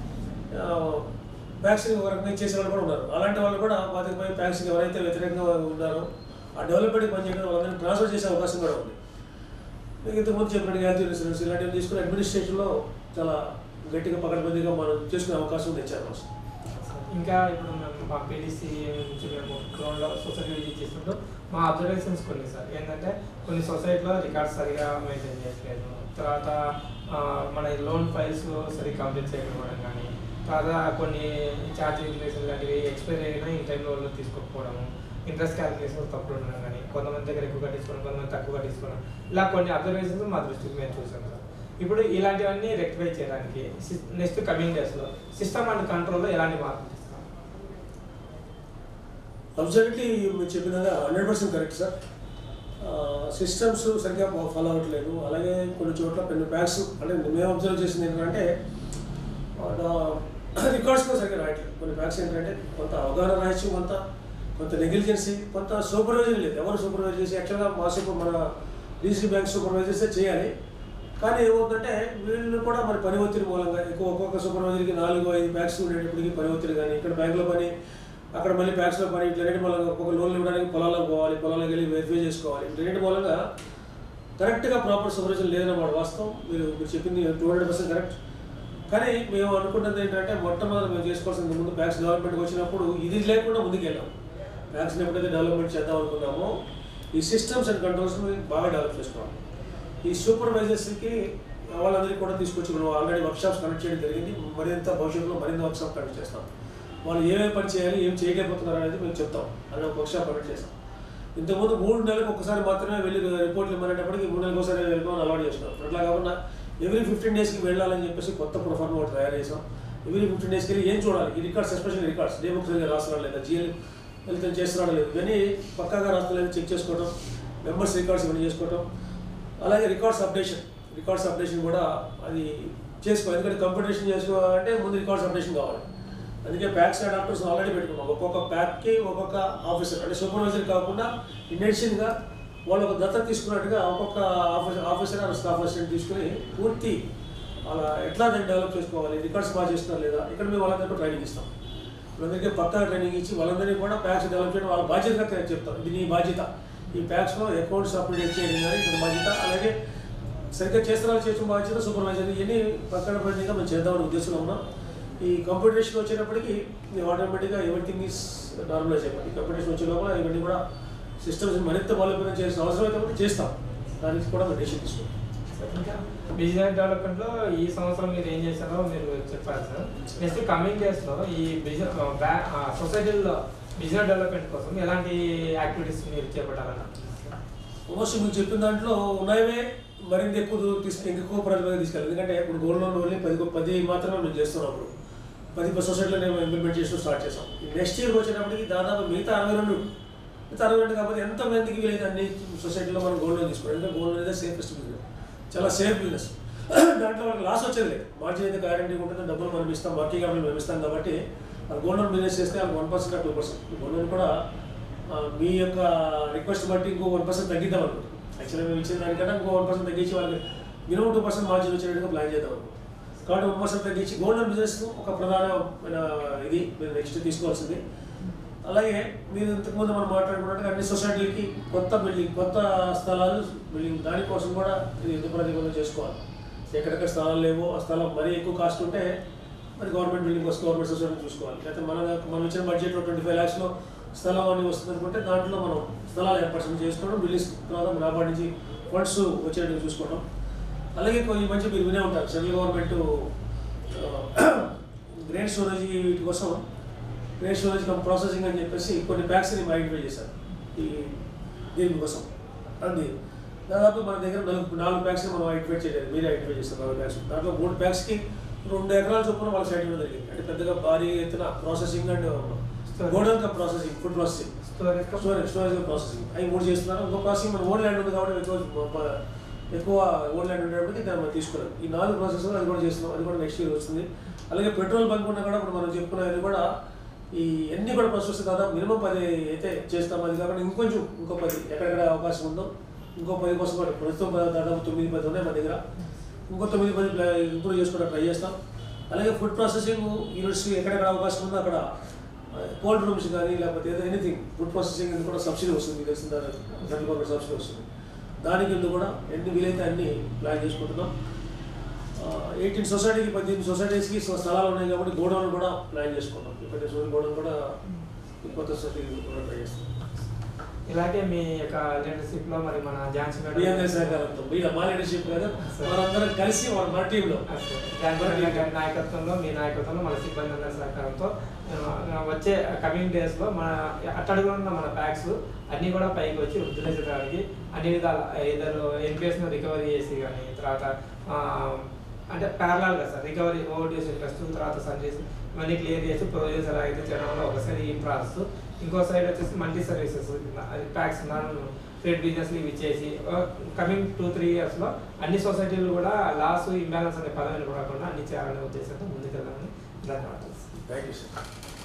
వ్యాక్సిన్ ఒక రకంగా చేసే వాళ్ళు కూడా ఉన్నారు అలాంటి వాళ్ళు కూడా పాతికి పోయి వ్యాక్సిన్ ఎవరైతే వ్యతిరేకంగా ఉన్నారో ఆ డెవలప్మెంట్ పనిచేయడం వాళ్ళందరినీ ట్రాన్స్ఫర్ చేసే అవకాశం కూడా ఉంది మీకు ఇంతకుముందు చెప్పినట్టు హెల్త్ ఇన్సూరెన్స్ ఇలాంటివి తీసుకుని అడ్మినిస్ట్రేషన్లో చాలా గట్టిగా పకడ్బందీగా మనం చేసుకునే అవకాశం ఉంది హెచ్ఆర్ కోసం ఇంకా ఇప్పుడు మేము మా పీడీసీ నుంచి మేము గ్రౌండ్లో సొసైటీ విజిట్ చేసినప్పుడు మా అబ్జర్వేషన్స్ కొన్ని సార్ ఏంటంటే కొన్ని సొసైటీలో రికార్డ్స్ సరిగా మెయింటైన్ చేయట్లేదు తర్వాత ఆ, మన లోన్ ఫైల్స్ సరిగ్గా కంప్లీట్ చేయకపోవడం కానీ తర్వాత కొన్ని ఛార్జ్ రిలేషన్ లాంటివి ఎక్స్పైర్ అయినా ఈ టైంలో వాళ్ళు తీసుకోకపోవడము ఇంట్రెస్ట్ క్యాలిక్యులేషన్ తప్పుడు ఉండడం కానీ కొంతమంది దగ్గర ఎక్కువ కట్టించుకోవడం కొంతమంది తక్కువ కట్టించుకోవడం ఇలా కొన్ని అబ్జర్వేషన్స్ మా దృష్టికి మేము చూసాం సార్ ఇప్పుడు ఇలాంటివన్నీ రెక్టిఫై చేయడానికి నెక్స్ట్ కమింగ్ డేస్లో సిస్టమ్ అండ్ కంట్రోల్లో ఎలాంటి మార్పులు తీసుకురావాలి అబ్సల్యూట్లీ మీరు చెప్పినది hundred percent correct sir systems సరిగ్గా ఫాలో అవ్వట్లేదు అలాగే కొన్ని చోట్ల కొన్ని బ్యాంక్స్ అంటే మేము అబ్జర్వ్ చేసింది ఏంటంటే రికార్డ్స్ కూడా సరిగ్గా రాయట్లేదు కొన్ని బ్యాంక్స్ ఏంటంటే కొంత అవగాహన రాయచ్చు కొంత కొంత నెగ్లిజెన్సీ కొంత సూపర్వైజర్ లేదు ఎవరు సూపర్వైజ్ చేసి యాక్చువల్గా మా సూపర్ మన డీసీ బ్యాంక్ సూపర్వైజర్సే చేయాలి కానీ ఏమవుతుందంటే వీళ్ళు కూడా మరి పని ఒత్తిడి మూలంగా ఎక్కువ ఒక్కొక్క సూపర్వైజర్కి నాలుగు ఐదు బ్యాంక్స్ ఉండేటప్పటికి పని ఒత్తిడి కానీ ఇక్కడ బ్యాంకులో పని అక్కడ మళ్ళీ ప్యాక్స్లో పని ఇట్లన్నిటి మూలంగా ఒక లోన్లు ఇవ్వడానికి పొలాలకు పోవాలి పొలాలకు వెళ్ళి వెరిఫై చేసుకోవాలి ఇట్లన్నిటి మూలంగా కరెక్ట్గా ప్రాపర్ సూపర్విజన్ లేదన్నమాట వాస్తవం మీరు మీరు చెప్పింది టూ హండ్రెడ్ పర్సెంట్ కరెక్ట్ కానీ మేము అనుకున్నది ఏంటంటే మొట్టమొదటి మేము చేసుకోవాల్సింది ముందు ప్యాక్స్ డెవలప్మెంట్కి వచ్చినప్పుడు ఇది లేకుండా ముందుకు వెళ్ళాం ప్యాక్స్ని ఎప్పుడైతే డెవలప్మెంట్ చేద్దాం అనుకున్నామో ఈ సిస్టమ్స్ అండ్ కంట్రోల్స్ని బాగా డెవలప్ చేసుకోవాలి ఈ సూపర్వైజర్స్కి వాళ్ళందరికీ కూడా తీసుకొచ్చి మనం ఆల్రెడీ వర్క్షాప్స్ కండక్ట్ చేయడం జరిగింది మరింత భవిష్యత్తులో మరింత వర్క్షాప్ కండక్ట్ చేస్తాం వాళ్ళు ఏమేమి పని చేయాలి ఏం చేయలేకపోతున్నారు అనేది మేము చెప్తాం అని ఒక వర్క్షాప్ కండక్ట్ చేస్తాం ఇంతకుముందు మూడు నెలలకు ఒకసారి మాత్రమే వెళ్ళి రిపోర్ట్లు ఇవ్వనేటప్పటికి మూడు నెలలకు ఒకసారి వెళ్ళిపోవడం అలవాటు చేస్తున్నాం అట్లా కాకుండా ఎవ్రీ ఫిఫ్టీన్ డేస్కి వెళ్ళాలని చెప్పేసి కొత్త ప్రొఫార్మ్ ఒకటి తయారు చేసాం ఎవ్రీ ఫిఫ్టీన్ డేస్కి వెళ్ళి ఏం చూడాలి ఈ records special records day books రాస్తున్నాడు లేదా జిఎల్ వెళ్తే చేస్తున్నాడు లేదు ఇవన్నీ పక్కాగా రాస్తలేదు చెక్ చేసుకోవడం మెంబర్స్ రికార్డ్స్ ఇవన్నీ చేసుకోవడం అలాగే రికార్డ్స్ అప్డేషన్ రికార్డ్స్ అప్డేషన్ కూడా అది చేసుకో ఎందుకంటే కంప్యూటేషన్ చేసుకోవాలంటే ముందు రికార్డ్స్ అప్డేషన్ కావాలి అందుకే ప్యాక్స్ అడాప్టర్స్ ఆల్రెడీ పెట్టుకున్నాం ఒక్కొక్క ప్యాక్కి ఒక్కొక్క ఆఫీసర్ అంటే సూపర్వైజర్ కాకుండా ఇండెన్షన్గా వాళ్ళు ఒక దత్తత తీసుకున్నట్టుగా ఒక్కొక్క officer officer and staff assistant తీసుకుని పూర్తి అలా ఎట్లా దాన్ని డెవలప్ చేసుకోవాలి రికార్డ్స్ బాగా చేస్తున్నారు లేదా ఇక్కడ మేము వాళ్ళందరికీ ట్రైనింగ్ ఇస్తాం వాళ్ళందరికీ పక్కా ట్రైనింగ్ ఇచ్చి వాళ్ళందరినీ కూడా ప్యాక్స్ డెవలప్ చేయడం వాళ్ళ బాధ్యతగా చెప్తాం ఇది నీ బాధ్యత ఈ ప్యాక్స్లో అకౌంట్స్ అప్డేట్ చేయడం కానీ ఇది బాధ్యత అలాగే సరిగ్గా చేస్తున్నారు చేసిన బాధ్యత సూపర్వైజర్ ఇవన్నీ పక్కన పడిగా మేము చేద్దామని ఉద్దేశంలో ఉన్నాం ఈ కంప్యూటేషన్ వచ్చేటప్పటికి మేము ఆటోమేటిక్గా ఎవ్రీథింగ్ ఈస్ నార్మలైజ్ అయిపోయింది కంప్యూటేషన్ వచ్చే లోపల ఇవన్నీ కూడా సిస్టమ్స్ మరింత బలోపేతం చేసిన అవసరం అయితే కూడా చేస్తాం దానికి కూడా మేము డెసిషన్ తీసుకుంటాం ఇంకా బిజినెస్ డెవలప్మెంట్ లో ఈ సంవత్సరం మీరు ఏం చేశారో మీరు చెప్పారు సార్ నెక్స్ట్ కమింగ్ డేస్ లో ఈ బిజినెస్ సొసైటీలో బిజినెస్ డెవలప్మెంట్ కోసం ఎలాంటి యాక్టివిటీస్ మీరు చేపట్టాలన్న మోస్ట్ మీకు చెప్పిన దాంట్లో ఉన్నాయే మరింత ఎక్కువ దూరం తీసుకు ఎక్కువ ప్రజలకు తీసుకెళ్ళాలి ఎందుకంటే ఇప్పుడు గోల్డ్ లోన్ ఓన్లీ పది పది మాత్రమే మేము చేస్తున్నాం అప్పుడు పది సొసైటీలో మేము ఇంప్లిమెంట్ చేసి స్టార్ట్ చేసాం నెక్స్ట్ ఇయర్ వచ్చేటప్పటికి దాదాపు మిగతా అరవై రెండు మిగతా అరవై రెండు కాకపోతే ఎంత మందికి వీలైతే అన్ని సొసైటీలో మనం గోల్డ్ లోన్ తీసుకోవాలి ఎందుకంటే గోల్డ్ లోన్ అనేది సేఫెస్ట్ బిజినెస్ చాలా సేఫ్ బిజినెస్ దాంట్లో మనకు లాస్ వచ్చేది లేదు మార్జిన్ అయితే గ్యారంటీ ఉంటుంది డబ్బులు మనం ఇస్తాం వర్కింగ్ క్యాపిటల్ మేము ఇస్తాం కాబట్టి వాళ్ళు గోల్డ్ లోన్ బిజినెస్ చేస్తే వాళ్ళు one percent two percent gold loan కూడా ఆ, మీ యొక్క రిక్వెస్ట్ బట్టి ఇంకో వన్ పర్సెంట్ తగ్గిద్దాం అనుకుంటున్నాం యాక్చువల్గా మేము ఇచ్చిన దానికన్నా ఇంకో వన్ పర్సెంట్ తగ్గించి వాళ్ళకి మినిమం టూ పర్సెంట్ మార్జిన్ వచ్చేటట్టుగా ప్లాన్ చేద్దాం అనుకుంటున్నాం. కాబట్టి వన్ పర్సెంట్ తగ్గించి గోల్డ్ లోన్ బిజినెస్ ఒక ప్రధానమైన ఇది మీరు నెక్స్ట్ తీసుకోవాల్సింది అలాగే మీరు ఇంతకుముందు మనం మాట్లాడుకున్నట్టుగా అన్ని సొసైటీలకి కొత్త బిల్డింగ్ కొత్త స్థలాలు బిల్డింగ్ దానికోసం కూడా ఇది యుద్ధ ప్రతిబంధం చేసుకోవాలి ఎక్కడెక్కడ స్థలాలు లేవో ఆ స్థలం మరీ ఎక్కువ కాస్ట్ ఉంటే మరి గవర్నమెంట్ బిల్డింగ్ వస్తే గవర్నమెంట్ సొసైటీ చూసుకోవాలి లేకపోతే మన మనం ఇచ్చిన బడ్జెట్లో ట్వంటీ ఫైవ్ ల్యాక్స్లో స్థలం అని వస్తుంది అనుకుంటే దాంట్లో మనం స్థలాలు ఏర్పాటు చేసుకోవడం బిల్డింగ్స్ తర్వాత నాబార్డ్ నుంచి ఫండ్స్ వచ్చేటట్టు చూసుకోవడం అలాగే కొన్ని మంచి మీరు వినే ఉంటారు సెంట్రల్ గవర్నమెంట్ గ్రేట్ స్టోరేజ్ వీటి కోసం గ్రేట్ స్టోరేజ్ కమ్ ప్రాసెసింగ్ అని చెప్పేసి కొన్ని ప్యాక్స్ని ఐడెంటిఫై చేశారు ఈ దీనికోసం అది దాదాపు మన దగ్గర నాలుగు నాలుగు ప్యాక్స్ మనం ఐడెంటిఫై చేయలేదు మీరే ఐడెంటిఫై చేస్తారు నాలుగు ప్యాక్స్ దాంట్లో మూడు ప్యాక్స్కి రెండు ఎకరాల చొప్పున వాళ్ళ సైడ్ ఇవ్వడం జరిగింది అంటే పెద్దగా భారీ ఎత్తున processing and godown cup processing food processing storage storage storage processing అవి మూడు చేస్తున్నారు ఇంకో ప్రాసెసింగ్ మన ఓన్ ల్యాండ్ ఉంది కాబట్టి ఎక్కువ మ- ఎక్కువ ఓన్ ల్యాండ్ ఉండేటప్పటికి దాన్ని మనం తీసుకోలేదు ఈ నాలుగు ప్రాసెస్ అది కూడా చేస్తున్నాం అది కూడా నెక్స్ట్ ఇయర్ వస్తుంది అలాగే పెట్రోల్ బంక్ ఉన్నా కూడా ఇప్పుడు మనం చెప్పుకున్నది కూడా ఈ అన్ని కూడా ప్రాసెస్ దాదాపు మినిమం పది అయితే చేస్తాం అది కాకుండా ఇంకొంచెం ఇంకో పది ఎక్కడెక్కడ అవకాశం ఉందో ఇంకో పది కోసం కూడా ప్రస్తుతం పద- దాదాపు తొమ్మిది పది ఉన్నాయి మన దగ్గర ఇంకో తొమ్మిది పది ఇంప్రూవ్ చేసుకోవడానికి ట్రై చేస్తాం అలాగే ఫుడ్ ప్రాసెసింగ్ యూనిట్స్ ఎక్కడెక్కడ అవకాశం ఉందో అక్కడ కోల్డ్ రూమ్స్ కానీ లేకపోతే ఏదో ఎనీథింగ్ ఫుడ్ ప్రాసెసింగ్ ఇది కూడా సబ్సిడీ వస్తుంది మీకు తెలిసిన సెంట్రల్ గవర్నమెంట్ సబ్సిడీ వస్తుంది దాని కింద కూడా ఎన్ని వీలైతే అన్ని ప్లాన్ చేసుకుంటున్నాం ఎయిటీన్ సొసైటీకి పద్దెనిమిది సొసైటీస్కి స్థలాలు ఉన్నాయి కాబట్టి గోడౌన్ కూడా ప్లాన్ చేసుకుంటాం ఇప్పుడు సోని గోడౌన్ కూడా ఈ కొత్త సొసైటీ కూడా ట్రై చేస్తాం ఇలాగే మీ యొక్క లీడర్షిప్ లో మరి మన ఝాన్సీ బిఎంఏ మేడం సహకారంతో మీరు మా లీడర్షిప్ కాదు మనందరం కలిసి మన మన టీంలో ఝాన్సీ మేడం గారి నాయకత్వంలో మీ నాయకత్వంలో మన సిబ్బంది అందరి సహకారంతో ఆ, వచ్చే కమింగ్ డేస్ లో మన అట్టడుగున ఉన్న మన ప్యాక్స్ అన్ని కూడా పైకి వచ్చి వృద్ధులకి అన్ని విధాల ఇద్దరు ఎన్పిఎస్ ను రికవరీ చేసి కానీ తర్వాత ఆ, అంటే ప్యారలాల్ గా సార్ రికవరీ ఓవర్డ్యూస్ ఇంట్రెస్ట్ తర్వాత సర్వీస్ ఇవన్నీ క్లియర్ చేసి ప్రొడ్యూస్ ఎలా అయితే చేయడం వల్ల ఒకసారి ఈ ప్రాసెస్ ఇంకో సైడ్ వచ్చేసి మల్టీ సర్వీసెస్ అది ప్యాక్స్ ట్రేడ్ బిజినెస్ ఇవి చేసి కమింగ్ టూ త్రీ ఇయర్స్ లో అన్ని సొసైటీలు కూడా లాస్ ఇంబ్యాలెన్స్ అనే పదవిని కూడా అన్ని చేయాలనే ఉద్దేశంతో ముందుకెళ్ళాలని ధన్యవాదాలు థ్యాంక్ యూ సార్